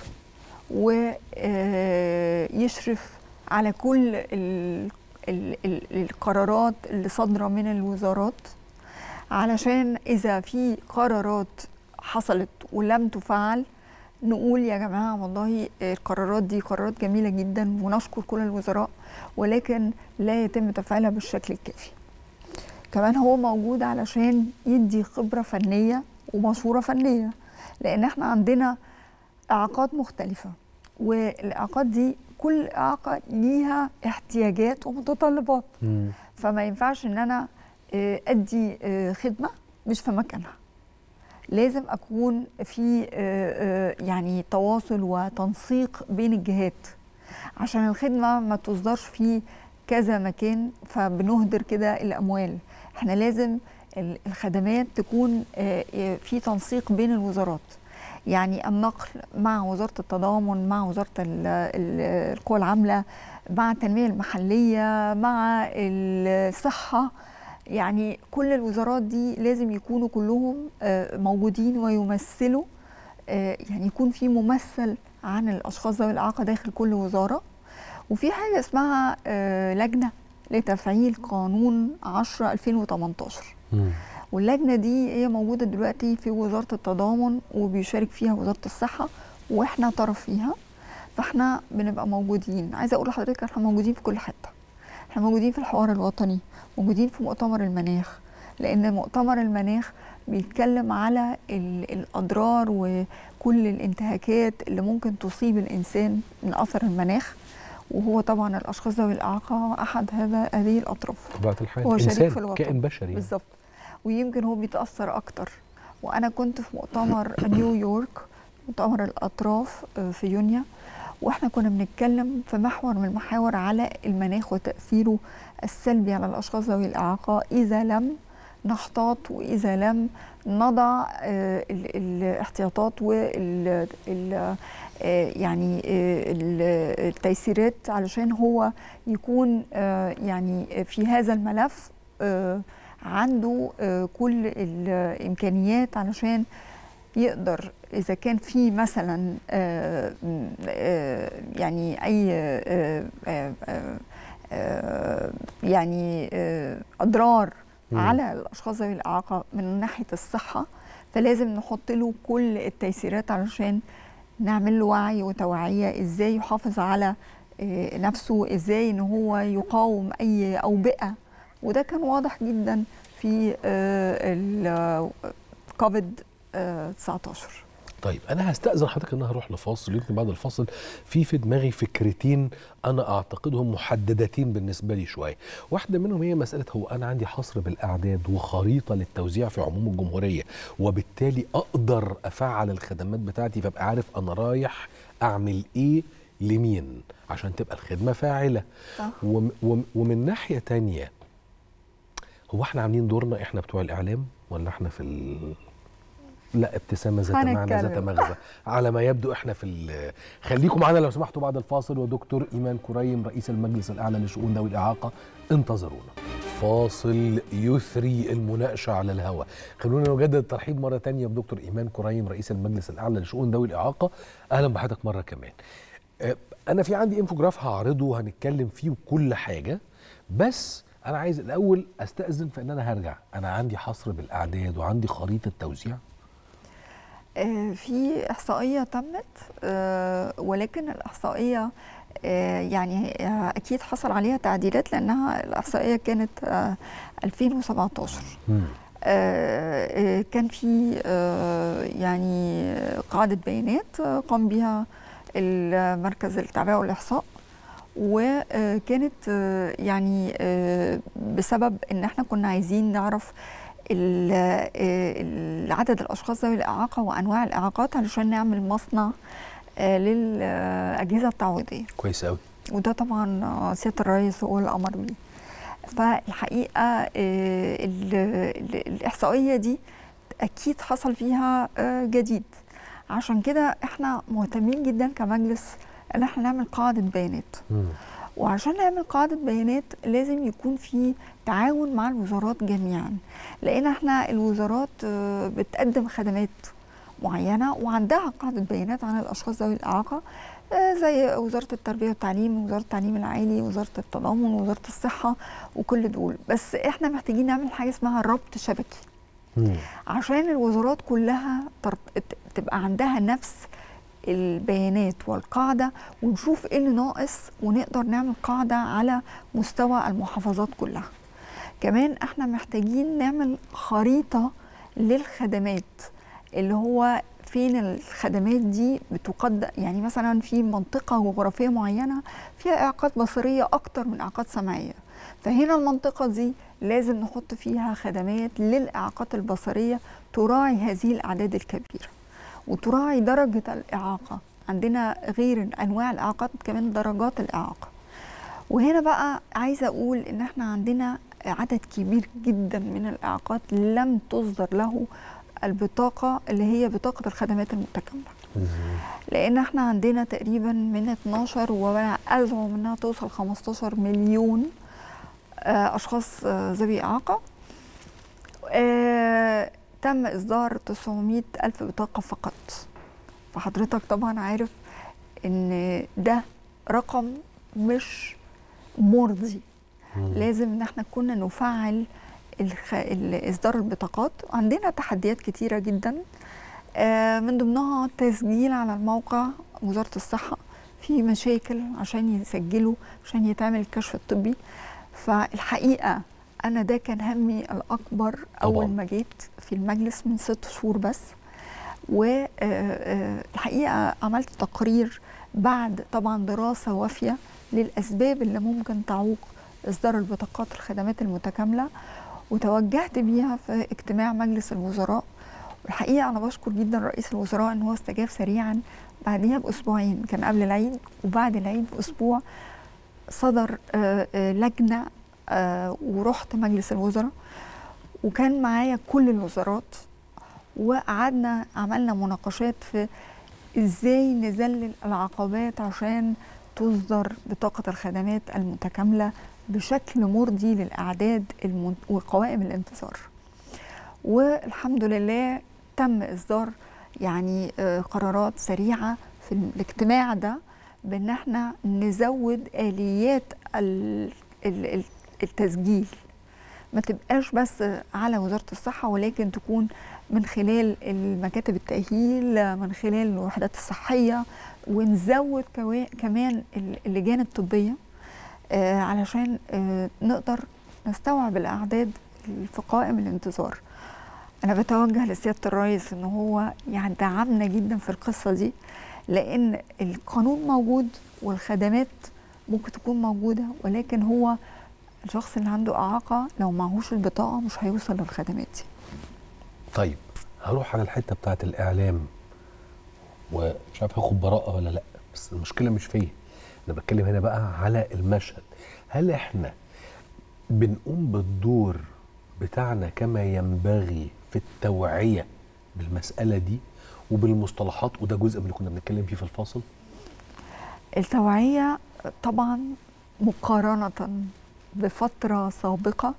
ويشرف على كل ال ال ال القرارات اللي صادره من الوزارات علشان اذا في قرارات حصلت ولم تفعل نقول يا جماعه والله القرارات دي قرارات جميله جدا ونشكر كل الوزراء ولكن لا يتم تفعيلها بالشكل الكافي كمان هو موجود علشان يدي خبرة فنية ومشورة فنية لأن احنا عندنا إعاقات مختلفة والإعاقات دي كل إعاقة ليها احتياجات ومتطلبات فما ينفعش إن أنا آه، أدي آه، خدمة مش في مكانها لازم أكون في آه، آه، يعني تواصل وتنسيق بين الجهات عشان الخدمة ما تصدرش في كذا مكان فبنهدر كده الأموال احنا لازم ال- الخدمات تكون آه، آه، في تنسيق بين الوزارات يعني النقل مع وزارة التضامن مع وزارة ال- ال- القوى العاملة مع التنمية المحلية مع الصحة يعني كل الوزارات دي لازم يكونوا كلهم آه، موجودين ويمثلوا آه، يعني يكون في ممثل عن الاشخاص ذوي الاعاقه داخل كل وزاره وفي حاجه اسمها آه، لجنه لتفعيل قانون 10 2018 واللجنه دي هي موجوده دلوقتي في وزاره التضامن وبيشارك فيها وزاره الصحه واحنا طرف فيها فاحنا بنبقى موجودين عايزه اقول لحضرتك احنا موجودين في كل حته احنا موجودين في الحوار الوطني موجودين في مؤتمر المناخ لان مؤتمر المناخ بيتكلم على ال- الاضرار وكل الانتهاكات اللي ممكن تصيب الانسان من اثر المناخ وهو طبعا الاشخاص ذوي الاعاقه احد هذا هذه الاطراف طبيعه الحال هو شريك انسان في الوطن كائن بشري يعني. بالظبط ويمكن هو بيتاثر اكتر وانا كنت في مؤتمر نيويورك مؤتمر الاطراف آه، في يونيو واحنا كنا بنتكلم في محور من المحاور على المناخ وتاثيره السلبي على الاشخاص ذوي الاعاقه اذا لم نحتاط واذا لم نضع آه، ال- الاحتياطات وال ال- آه، يعني آه، ال- التيسيرات علشان هو يكون آه، يعني في هذا الملف آه، عنده آه، كل الامكانيات علشان يقدر اذا كان في مثلا آه، م- آه، يعني اي آه، آه، آه، آه، يعني آه، اضرار مم. على الاشخاص ذوي الاعاقه من ناحيه الصحه فلازم نحط له كل التيسيرات علشان نعمل له وعي وتوعيه ازاي يحافظ على آه، نفسه ازاي ان هو يقاوم اي اوبئه وده كان واضح جدا في الكوفيد 19 طيب انا هستاذن حضرتك ان انا هروح لفاصل يمكن بعد الفاصل في في دماغي فكرتين انا اعتقدهم محددتين بالنسبه لي شويه واحده منهم هي مساله هو انا عندي حصر بالاعداد وخريطه للتوزيع في عموم الجمهوريه وبالتالي اقدر افعل الخدمات بتاعتي فابقى عارف انا رايح اعمل ايه لمين عشان تبقى الخدمه فاعله صح. وم وم ومن ناحيه تانية هو احنا عاملين دورنا احنا بتوع الاعلام ولا احنا في ال... لا ابتسامه ذات معنى ذات هنتكلم. مغزى على ما يبدو احنا في ال- خليكم معانا لو سمحتوا بعد الفاصل ودكتور ايمان كريم رئيس المجلس الاعلى لشؤون ذوي الاعاقه انتظرونا فاصل يثري المناقشه على الهواء خلونا نجدد الترحيب مره تانية بدكتور ايمان كريم رئيس المجلس الاعلى لشؤون ذوي الاعاقه اهلا بحضرتك مره كمان آه، انا في عندي انفوجراف هعرضه وهنتكلم فيه وكل حاجه بس انا عايز الاول استاذن في ان انا هرجع انا عندي حصر بالاعداد وعندي خريطه توزيع آه، في إحصائية تمت آه، ولكن الإحصائية آه، يعني آه، أكيد حصل عليها تعديلات لأنها الإحصائية كانت آه، 2017 آه، آه، كان في آه، يعني قاعدة بيانات آه، قام بها المركز التعبئة والإحصاء وكانت آه، يعني آه، بسبب ان احنا كنا عايزين نعرف ال- آه، العدد الاشخاص ذوي الاعاقه وانواع الاعاقات علشان نعمل مصنع آه، للاجهزه التعويضيه كويس قوي وده طبعا آه، سياده الرئيس هو اللي امر بيه فالحقيقه آه، ال- ال- الاحصائيه دي اكيد حصل فيها آه، جديد عشان كده احنا مهتمين جدا كمجلس ان احنا نعمل قاعده بيانات وعشان نعمل قاعدة بيانات لازم يكون في تعاون مع الوزارات جميعا لأن احنا الوزارات آه، بتقدم خدمات معينة وعندها قاعدة بيانات عن الأشخاص ذوي الإعاقة آه، زي وزارة التربية والتعليم وزارة التعليم العالي وزارة التضامن وزارة الصحة وكل دول بس احنا محتاجين نعمل حاجة اسمها ربط شبكي عشان الوزارات كلها تر- ت- تبقى عندها نفس البيانات والقاعدة ونشوف ايه اللي ناقص ونقدر نعمل قاعدة على مستوى المحافظات كلها كمان احنا محتاجين نعمل خريطة للخدمات اللي هو فين الخدمات دي بتقدم يعني مثلا في منطقة جغرافية معينة فيها إعاقات بصرية أكتر من إعاقات سمعية فهنا المنطقة دي لازم نحط فيها خدمات للإعاقات البصرية تراعي هذه الأعداد الكبيرة وتراعي درجة الإعاقة عندنا غير أنواع الإعاقات كمان درجات الإعاقة وهنا بقى عايزة أقول إن إحنا عندنا عدد كبير جدا من الإعاقات لم تصدر له البطاقة اللي هي بطاقة الخدمات المتكاملة لأن إحنا عندنا تقريبا من 12 وأنا أزعم إنها توصل 15 مليون آه، أشخاص آه، ذوي إعاقة آه، تم إصدار 900 ألف بطاقة فقط فحضرتك طبعا عارف إن ده رقم مش مرضي لازم إن احنا كنا نفعل الخ... ال- اصدار البطاقات عندنا تحديات كتيره جدا آه، من ضمنها التسجيل على الموقع وزاره الصحه في مشاكل عشان يسجلوا عشان يتعمل الكشف الطبي فالحقيقه انا ده كان همي الاكبر اول ما جيت في المجلس من ست شهور بس والحقيقه عملت تقرير بعد طبعا دراسه وافيه للاسباب اللي ممكن تعوق اصدار البطاقات الخدمات المتكامله وتوجهت بيها في اجتماع مجلس الوزراء والحقيقه انا بشكر جدا رئيس الوزراء ان هو استجاب سريعا بعديها باسبوعين كان قبل العيد وبعد العيد باسبوع صدر آه، آه، لجنه آه، ورحت مجلس الوزراء وكان معايا كل الوزارات وقعدنا عملنا مناقشات في ازاي نذلل العقبات عشان تصدر بطاقة الخدمات المتكاملة بشكل مرضي للأعداد المن- وقوائم الانتظار والحمد لله تم إصدار يعني آه، قرارات سريعة في الاجتماع ده بأن احنا نزود آليات ال- ال- ال- التسجيل ما تبقاش بس على وزارة الصحة ولكن تكون من خلال المكاتب التأهيل من خلال الوحدات الصحية ونزود كوا- كمان ال- اللجان الطبية آه، علشان آه، نقدر نستوعب الأعداد في قائم الانتظار أنا بتوجه لسيادة الرئيس إن هو يعني دعمنا جدا في القصة دي لأن القانون موجود والخدمات ممكن تكون موجودة ولكن هو الشخص اللي عنده إعاقة لو معهوش البطاقة مش هيوصل للخدمات دي طيب هروح على الحته بتاعت الاعلام ومش عارف هاخد براءه ولا لا بس المشكله مش فيا انا بتكلم هنا بقى على المشهد هل احنا بنقوم بالدور بتاعنا كما ينبغي في التوعيه بالمساله دي وبالمصطلحات وده جزء من اللي كنا بنتكلم فيه في الفاصل التوعية طبعا مقارنة بفترة سابقة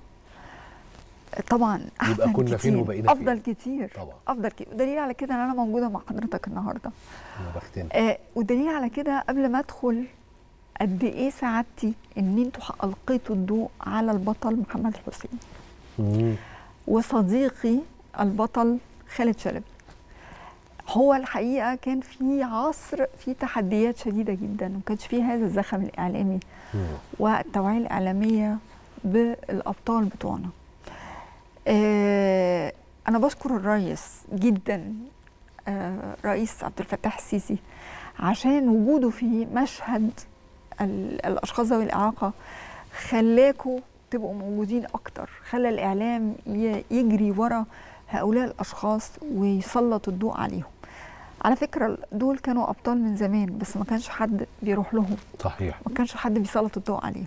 طبعا أحسن يبقى كنا فين كتير. وبقينا فين. أفضل كتير طبعا أفضل كتير ودليل على كده إن أنا موجودة مع حضرتك النهاردة يا بختنا آه ودليل على كده قبل ما أدخل قد إيه سعادتي إن أنتوا ألقيتوا الضوء على البطل محمد الحسين مم. وصديقي البطل خالد شلبي هو الحقيقه كان في عصر فيه تحديات شديده جدا وما كانش فيه هذا الزخم الاعلامي والتوعيه الاعلاميه بالابطال بتوعنا آه انا بشكر الرئيس جدا آه رئيس عبد الفتاح السيسي عشان وجوده في مشهد ال- الاشخاص ذوي الاعاقه خلاكوا تبقوا موجودين اكتر خلى الاعلام ي- يجري ورا هؤلاء الاشخاص ويسلط الضوء عليهم على فكره دول كانوا ابطال من زمان بس ما كانش حد بيروح لهم صحيح ما كانش حد بيسلط الضوء عليهم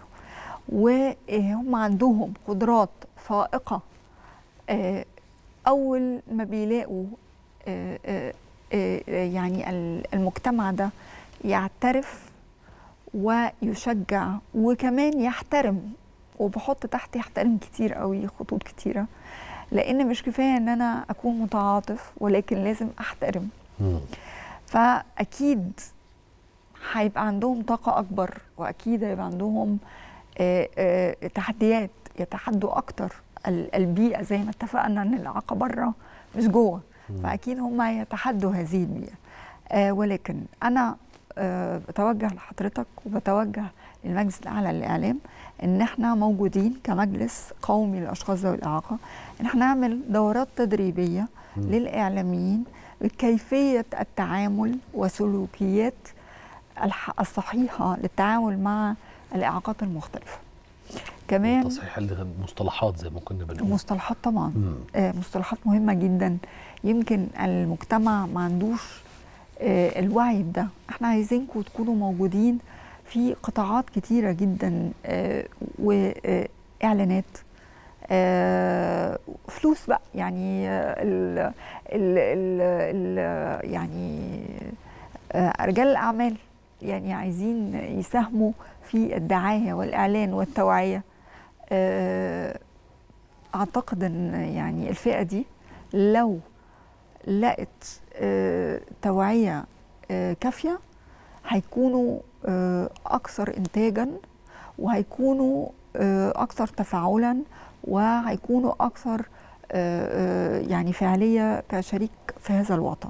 وهم عندهم قدرات فائقه آه، اول ما بيلاقوا آه، آه، آه، يعني ال- المجتمع ده يعترف ويشجع وكمان يحترم وبحط تحت يحترم كتير قوي خطوط كتيره لان مش كفايه ان انا اكون متعاطف ولكن لازم احترم فاكيد هيبقى عندهم طاقه اكبر واكيد هيبقى عندهم آه، آه، تحديات يتحدوا اكتر ال- البيئه زي ما اتفقنا ان الاعاقه بره مش جوه فاكيد هم يتحدوا هذه البيئه آه، ولكن انا آه، بتوجه لحضرتك وبتوجه للمجلس الاعلى للاعلام ان احنا موجودين كمجلس قومي للاشخاص ذوي الاعاقه ان احنا نعمل دورات تدريبيه مم. للاعلاميين بكيفيه التعامل وسلوكيات الح- الصحيحه للتعامل مع الاعاقات المختلفه كمان تصحيح المصطلحات زي ما كنا بنقول المصطلحات طبعا مم. آه، مصطلحات مهمه جدا يمكن المجتمع ما عندوش آه، الوعي ده احنا عايزينكم تكونوا موجودين في قطاعات كتيره جدا آه، واعلانات آه، فلوس بقى يعني آه، ال ال ال ال يعني آه، رجال الاعمال يعني عايزين يساهموا في الدعايه والاعلان والتوعيه آه، اعتقد ان يعني الفئه دي لو لقت آه، توعيه آه، كافيه هيكونوا آه، اكثر انتاجا وهيكونوا آه، اكثر تفاعلا وهيكونوا اكثر آه، آه، يعني فعاليه كشريك في هذا الوطن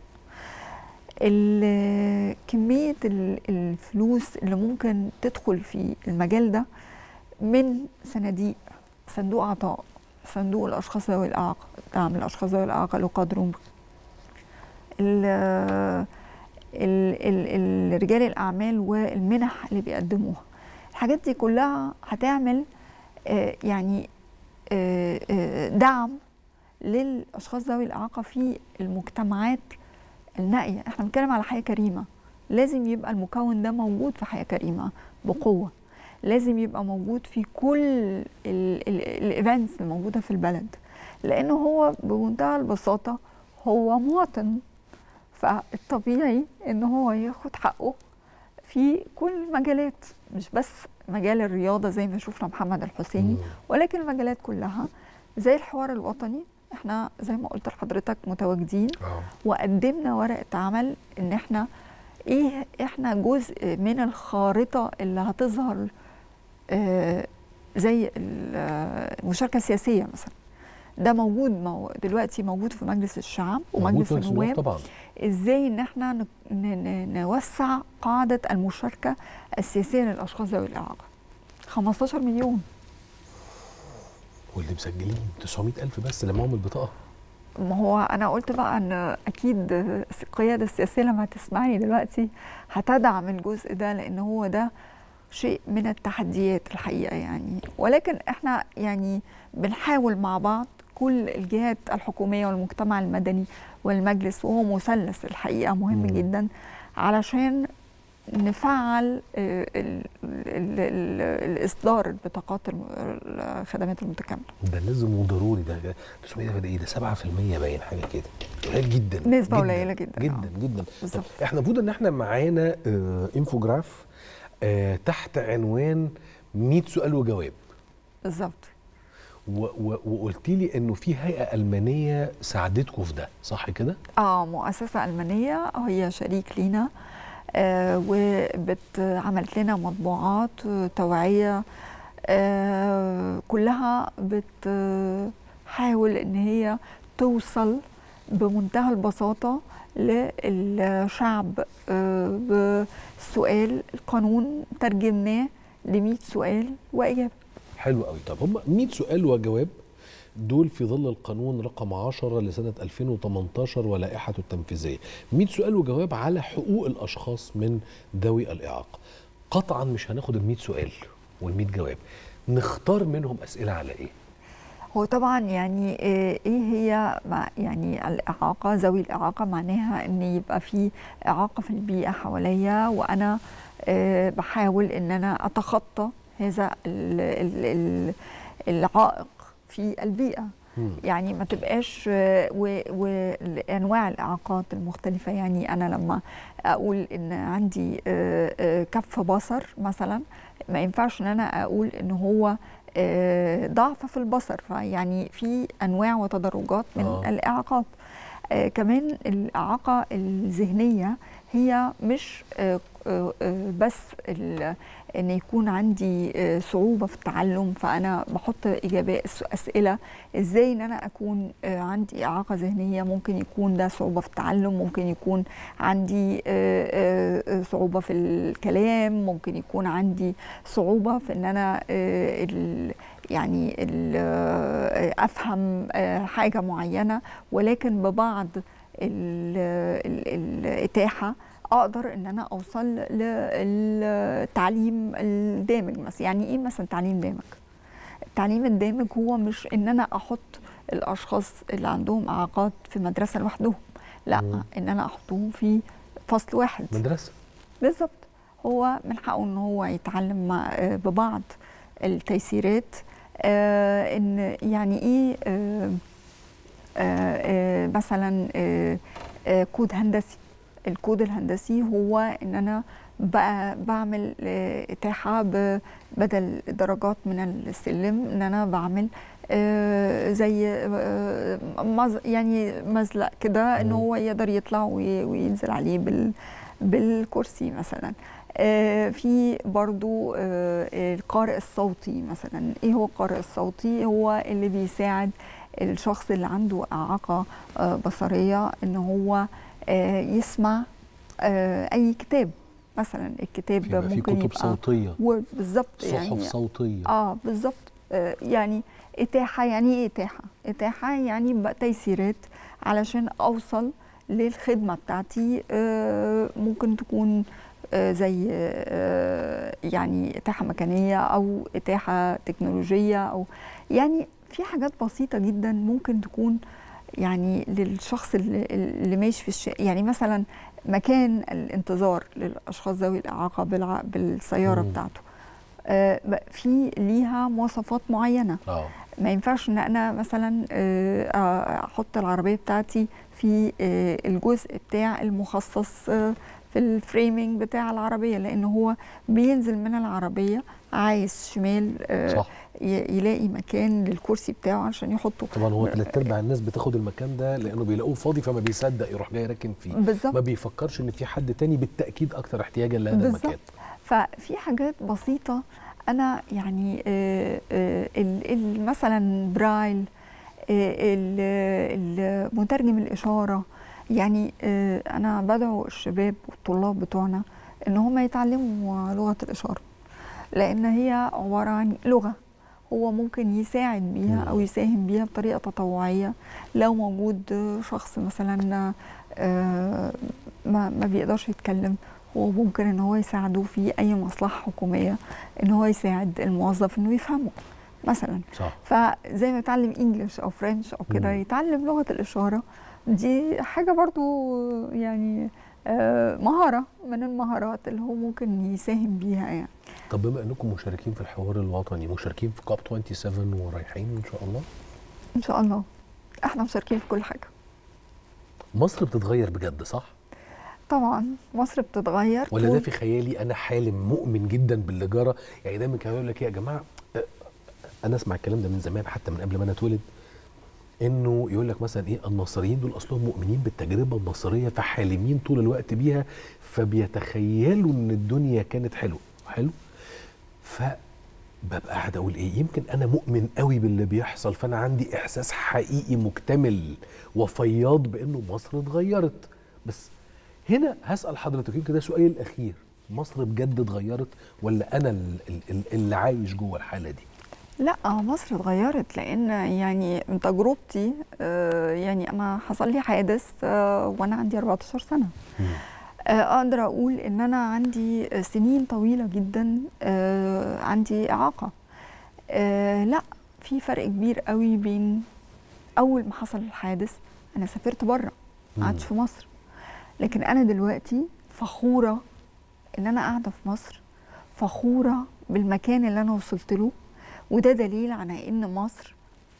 ال- كميه ال- الفلوس اللي ممكن تدخل في المجال ده من صناديق صندوق عطاء صندوق الاشخاص ذوي الاعاقه دعم الاشخاص ذوي الاعاقه اللي قدروا ال- ال- ال- ال- رجال الاعمال والمنح اللي بيقدموها الحاجات دي كلها هتعمل آه، يعني آه، آه، دعم للاشخاص ذوي الاعاقه في المجتمعات النائيه احنا بنتكلم على حياه كريمه لازم يبقى المكون ده موجود في حياه كريمه بقوه لازم يبقى موجود في كل الايفنتس الموجوده في البلد لانه هو بمنتهى البساطه هو مواطن فالطبيعي ان هو ياخد حقه في كل المجالات مش بس مجال الرياضه زي ما شفنا محمد الحسيني ولكن المجالات كلها زي الحوار الوطني احنا زي ما قلت لحضرتك متواجدين وقدمنا ورقه عمل ان احنا ايه احنا جزء من الخارطه اللي هتظهر آه زي المشاركه السياسيه مثلا ده موجود مو دلوقتي موجود في مجلس الشعب ومجلس النواب طبعا ازاي ان احنا ن- ن- نوسع قاعده المشاركه السياسيه للاشخاص ذوي الاعاقه 15 مليون واللي مسجلين 900 ألف بس اللي معاهم البطاقة ما هو انا قلت بقى ان اكيد القياده السياسيه لما هتسمعني دلوقتي هتدعم الجزء ده لان هو ده شيء من التحديات الحقيقه يعني ولكن احنا يعني بنحاول مع بعض كل الجهات الحكوميه والمجتمع المدني والمجلس وهو مثلث الحقيقه مهم مم. جدا علشان نفعل آه، ال- ال- ال- الاصدار البطاقات الم- الخدمات المتكامله ده لازم وضروري ده 900 ده ايه ده 7% باين حاجه كده قليل جدا نسبة جداً قليلة جداً، جدا آه. جدا بالظبط. طب احنا المفروض ان احنا معانا آه انفوجراف آه تحت عنوان 100 سؤال وجواب بالظبط و- و- وقلت لي انه في هيئه المانيه ساعدتكم في ده صح كده؟ اه مؤسسة ألمانية هي شريك لينا آه وعملت لنا مطبوعات آه، توعية آه كلها بتحاول ان هي توصل بمنتهى البساطة للشعب آه بسؤال القانون ترجمناه ل 100 سؤال وإجابة حلو قوي طب هم 100 سؤال وجواب دول في ظل القانون رقم 10 لسنة 2018 ولائحته التنفيذية 100 سؤال وجواب على حقوق الأشخاص من ذوي الإعاقة قطعا مش هناخد ال 100 سؤال وال 100 جواب نختار منهم أسئلة على إيه؟ هو طبعا يعني آه، ايه هي مع- يعني الاعاقه ذوي الاعاقه معناها ان يبقى في اعاقه في البيئه حواليا وانا آه، بحاول ان انا اتخطى هذا ال- ال- ال- العائق في البيئه يعني ما تبقاش آه، و- وانواع الاعاقات المختلفه يعني انا لما اقول ان عندي آه، آه، كف بصر مثلا ما ينفعش ان انا اقول ان هو آه، ضعف في البصر يعني في انواع وتدرجات من آه. آه. الاعاقات آه كمان الاعاقه الذهنيه هي مش آه آه آه، بس ال- ان يكون عندي آه، صعوبه في التعلم فانا بحط اجابات اسئله ازاي ان انا اكون آه، عندي اعاقه ذهنيه ممكن يكون ده صعوبه في التعلم ممكن يكون عندي آه، آه، آه، صعوبه في الكلام ممكن يكون عندي صعوبه في ان انا آه، ال- يعني ال- آه، افهم آه، حاجه معينه ولكن ببعض ال- ال- الاتاحه اقدر ان انا اوصل للتعليم الدامج مثلا يعني ايه مثلا تعليم دامج التعليم الدامج هو مش ان انا احط الاشخاص اللي عندهم اعاقات في مدرسه لوحدهم لا مم. ان انا احطهم في فصل واحد مدرسة بالظبط هو من حقه ان هو يتعلم مع آه، ببعض التيسيرات آه ان يعني ايه آه آه آه مثلا آه آه كود هندسي الكود الهندسي هو ان انا بقى بعمل آه، اتاحه ب- بدل درجات من السلم ان انا بعمل آه، زي آه، مز يعني مزلق كده ان هو يقدر يطلع وي- وينزل عليه بال بالكرسي مثلا آه، في برضو آه، القارئ الصوتي مثلا ايه هو القارئ الصوتي هو اللي بيساعد الشخص اللي عنده إعاقة آه، بصرية ان هو آه، يسمع آه، اي كتاب مثلا الكتاب بيبقى في ممكن كتب يبقى صوتية. وورد بالظبط صحف يعني صوتية. اه بالظبط آه، يعني اتاحه يعني ايه اتاحه اتاحه يعني بقى تيسيرات علشان اوصل للخدمه بتاعتي آه، ممكن تكون آه، زي آه، يعني اتاحه مكانيه او اتاحه تكنولوجيه او يعني في حاجات بسيطه جدا ممكن تكون يعني للشخص اللي, اللي ماشي في الش... يعني مثلا مكان الانتظار للاشخاص ذوي الاعاقه بالع... بالسياره مم. بتاعته آه، بقى في ليها مواصفات معينه اه ما ينفعش ان انا مثلا آه، آه، احط العربيه بتاعتي في آه، الجزء بتاع المخصص آه، في الفريمنج بتاع العربيه لان هو بينزل من العربيه عايز شمال آه، صح. ي- يلاقي مكان للكرسي بتاعه عشان يحطه طبعا هو ثلاث ارباع الناس بتاخد المكان ده لانه بيلاقوه فاضي فما بيصدق يروح جاي راكن فيه بالظبط. ما بيفكرش ان في حد تاني بالتاكيد اكثر احتياجا لهذا المكان بالظبط ففي حاجات بسيطة أنا يعني آه، آه، ال- ال- مثلا برايل آه، ال- ال- مترجم الإشارة يعني آه، أنا بدعو الشباب والطلاب بتوعنا إن هم يتعلموا لغة الإشارة لأن هي عبارة عن لغة هو ممكن يساعد بيها أو يساهم بيها بطريقة تطوعية لو موجود شخص مثلا آه، ما ما بيقدرش يتكلم هو ممكن ان هو يساعده في اي مصلحه حكوميه ان هو يساعد الموظف انه يفهمه مثلا صح فزي ما يتعلم انجلش او فرنش او كده مم. يتعلم لغه الاشاره دي حاجه برضو يعني آه، مهاره من المهارات اللي هو ممكن يساهم بيها يعني طب بما انكم مشاركين في الحوار الوطني مشاركين في كاب 27 ورايحين ان شاء الله ان شاء الله احنا مشاركين في كل حاجه مصر بتتغير بجد صح طبعا مصر بتتغير ولا ده طول- في خيالي انا حالم مؤمن جدا باللي جرى يعني دايما كانوا يقول لك ايه يا جماعه أه، انا اسمع الكلام ده من زمان حتى من قبل ما انا اتولد انه يقول لك مثلا ايه الناصريين دول اصلهم مؤمنين بالتجربه النصريه فحالمين طول الوقت بيها فبيتخيلوا ان الدنيا كانت حلوه حلو فببقى قاعد اقول ايه يمكن انا مؤمن قوي باللي بيحصل فانا عندي احساس حقيقي مكتمل وفياض بانه مصر اتغيرت بس هنا هسال حضرتك يمكن ده سؤالي الاخير مصر بجد اتغيرت ولا انا ال- ال- ال- اللي عايش جوه الحاله دي لا مصر اتغيرت لان يعني من تجربتي آه، يعني انا حصل لي حادث آه، وانا عندي 14 سنه آه، اقدر اقول ان انا عندي سنين طويله جدا آه، عندي اعاقه آه، لا في فرق كبير قوي بين اول ما حصل الحادث انا سافرت بره ما قعدتش في مصر لكن انا دلوقتي فخوره ان انا قاعده في مصر فخوره بالمكان اللي انا وصلت له وده دليل على ان مصر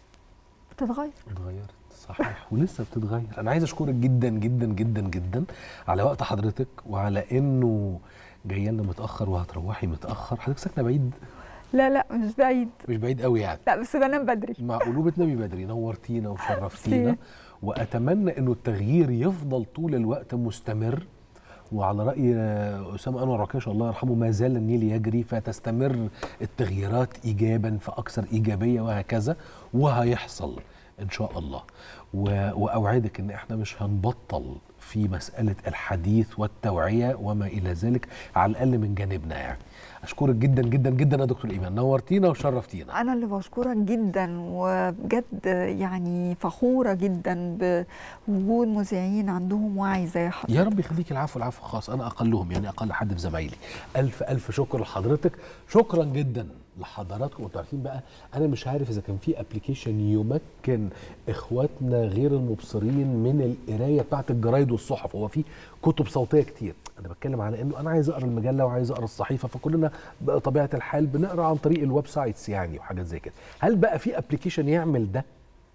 بتتغير اتغيرت صحيح ولسه بتتغير انا عايز اشكرك جدا جدا جدا جدا على وقت حضرتك وعلى انه جايه لنا متاخر وهتروحي متاخر حضرتك ساكنه بعيد لا لا مش بعيد مش بعيد قوي يعني لا بس بنام بدري مع قلوبة نبي بدري نورتينا وشرفتينا ميرسي. واتمنى انه التغيير يفضل طول الوقت مستمر وعلى راي آه، اسامه انور عكاش الله يرحمه ما زال النيل يجري فتستمر التغييرات ايجابا فاكثر ايجابيه وهكذا وهيحصل ان شاء الله و- واوعدك ان احنا مش هنبطل في مساله الحديث والتوعيه وما الى ذلك على الاقل من جانبنا يعني اشكرك جدا جدا جدا يا دكتور ايمان نورتينا وشرفتينا انا اللي بشكرك جدا وبجد يعني فخوره جدا بوجود مذيعين عندهم وعي زي حضرتك يا رب يخليك العفو العفو خاص انا اقلهم يعني اقل حد في زمايلي الف الف شكر لحضرتك شكرا جدا لحضراتكم وانتوا عارفين بقى انا مش عارف اذا كان في ابلكيشن يمكن اخواتنا غير المبصرين من القرايه بتاعت الجرايد والصحف هو في كتب صوتيه كتير انا بتكلم على انه انا عايز اقرا المجله وعايز اقرا الصحيفه فكلنا بطبيعه الحال بنقرا عن طريق الويب سايتس يعني وحاجات زي كده هل بقى في ابلكيشن يعمل ده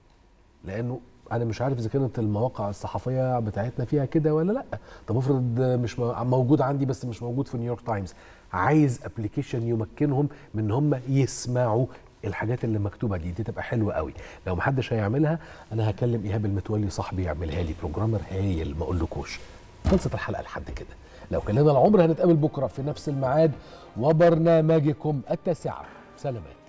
لانه انا مش عارف اذا كانت المواقع الصحفيه بتاعتنا فيها كده ولا لا طب افرض مش مو- موجود عندي بس مش موجود في نيويورك تايمز عايز ابلكيشن يمكنهم من ان هم يسمعوا الحاجات اللي مكتوبه دي دي تبقى حلوه قوي لو محدش هيعملها انا هكلم ايهاب المتولي صاحبي يعملها لي بروجرامر هايل ما اقولكوش خلصت الحلقه لحد كده لو كان لنا العمر هنتقابل بكره في نفس الميعاد وبرنامجكم التاسعه سلامات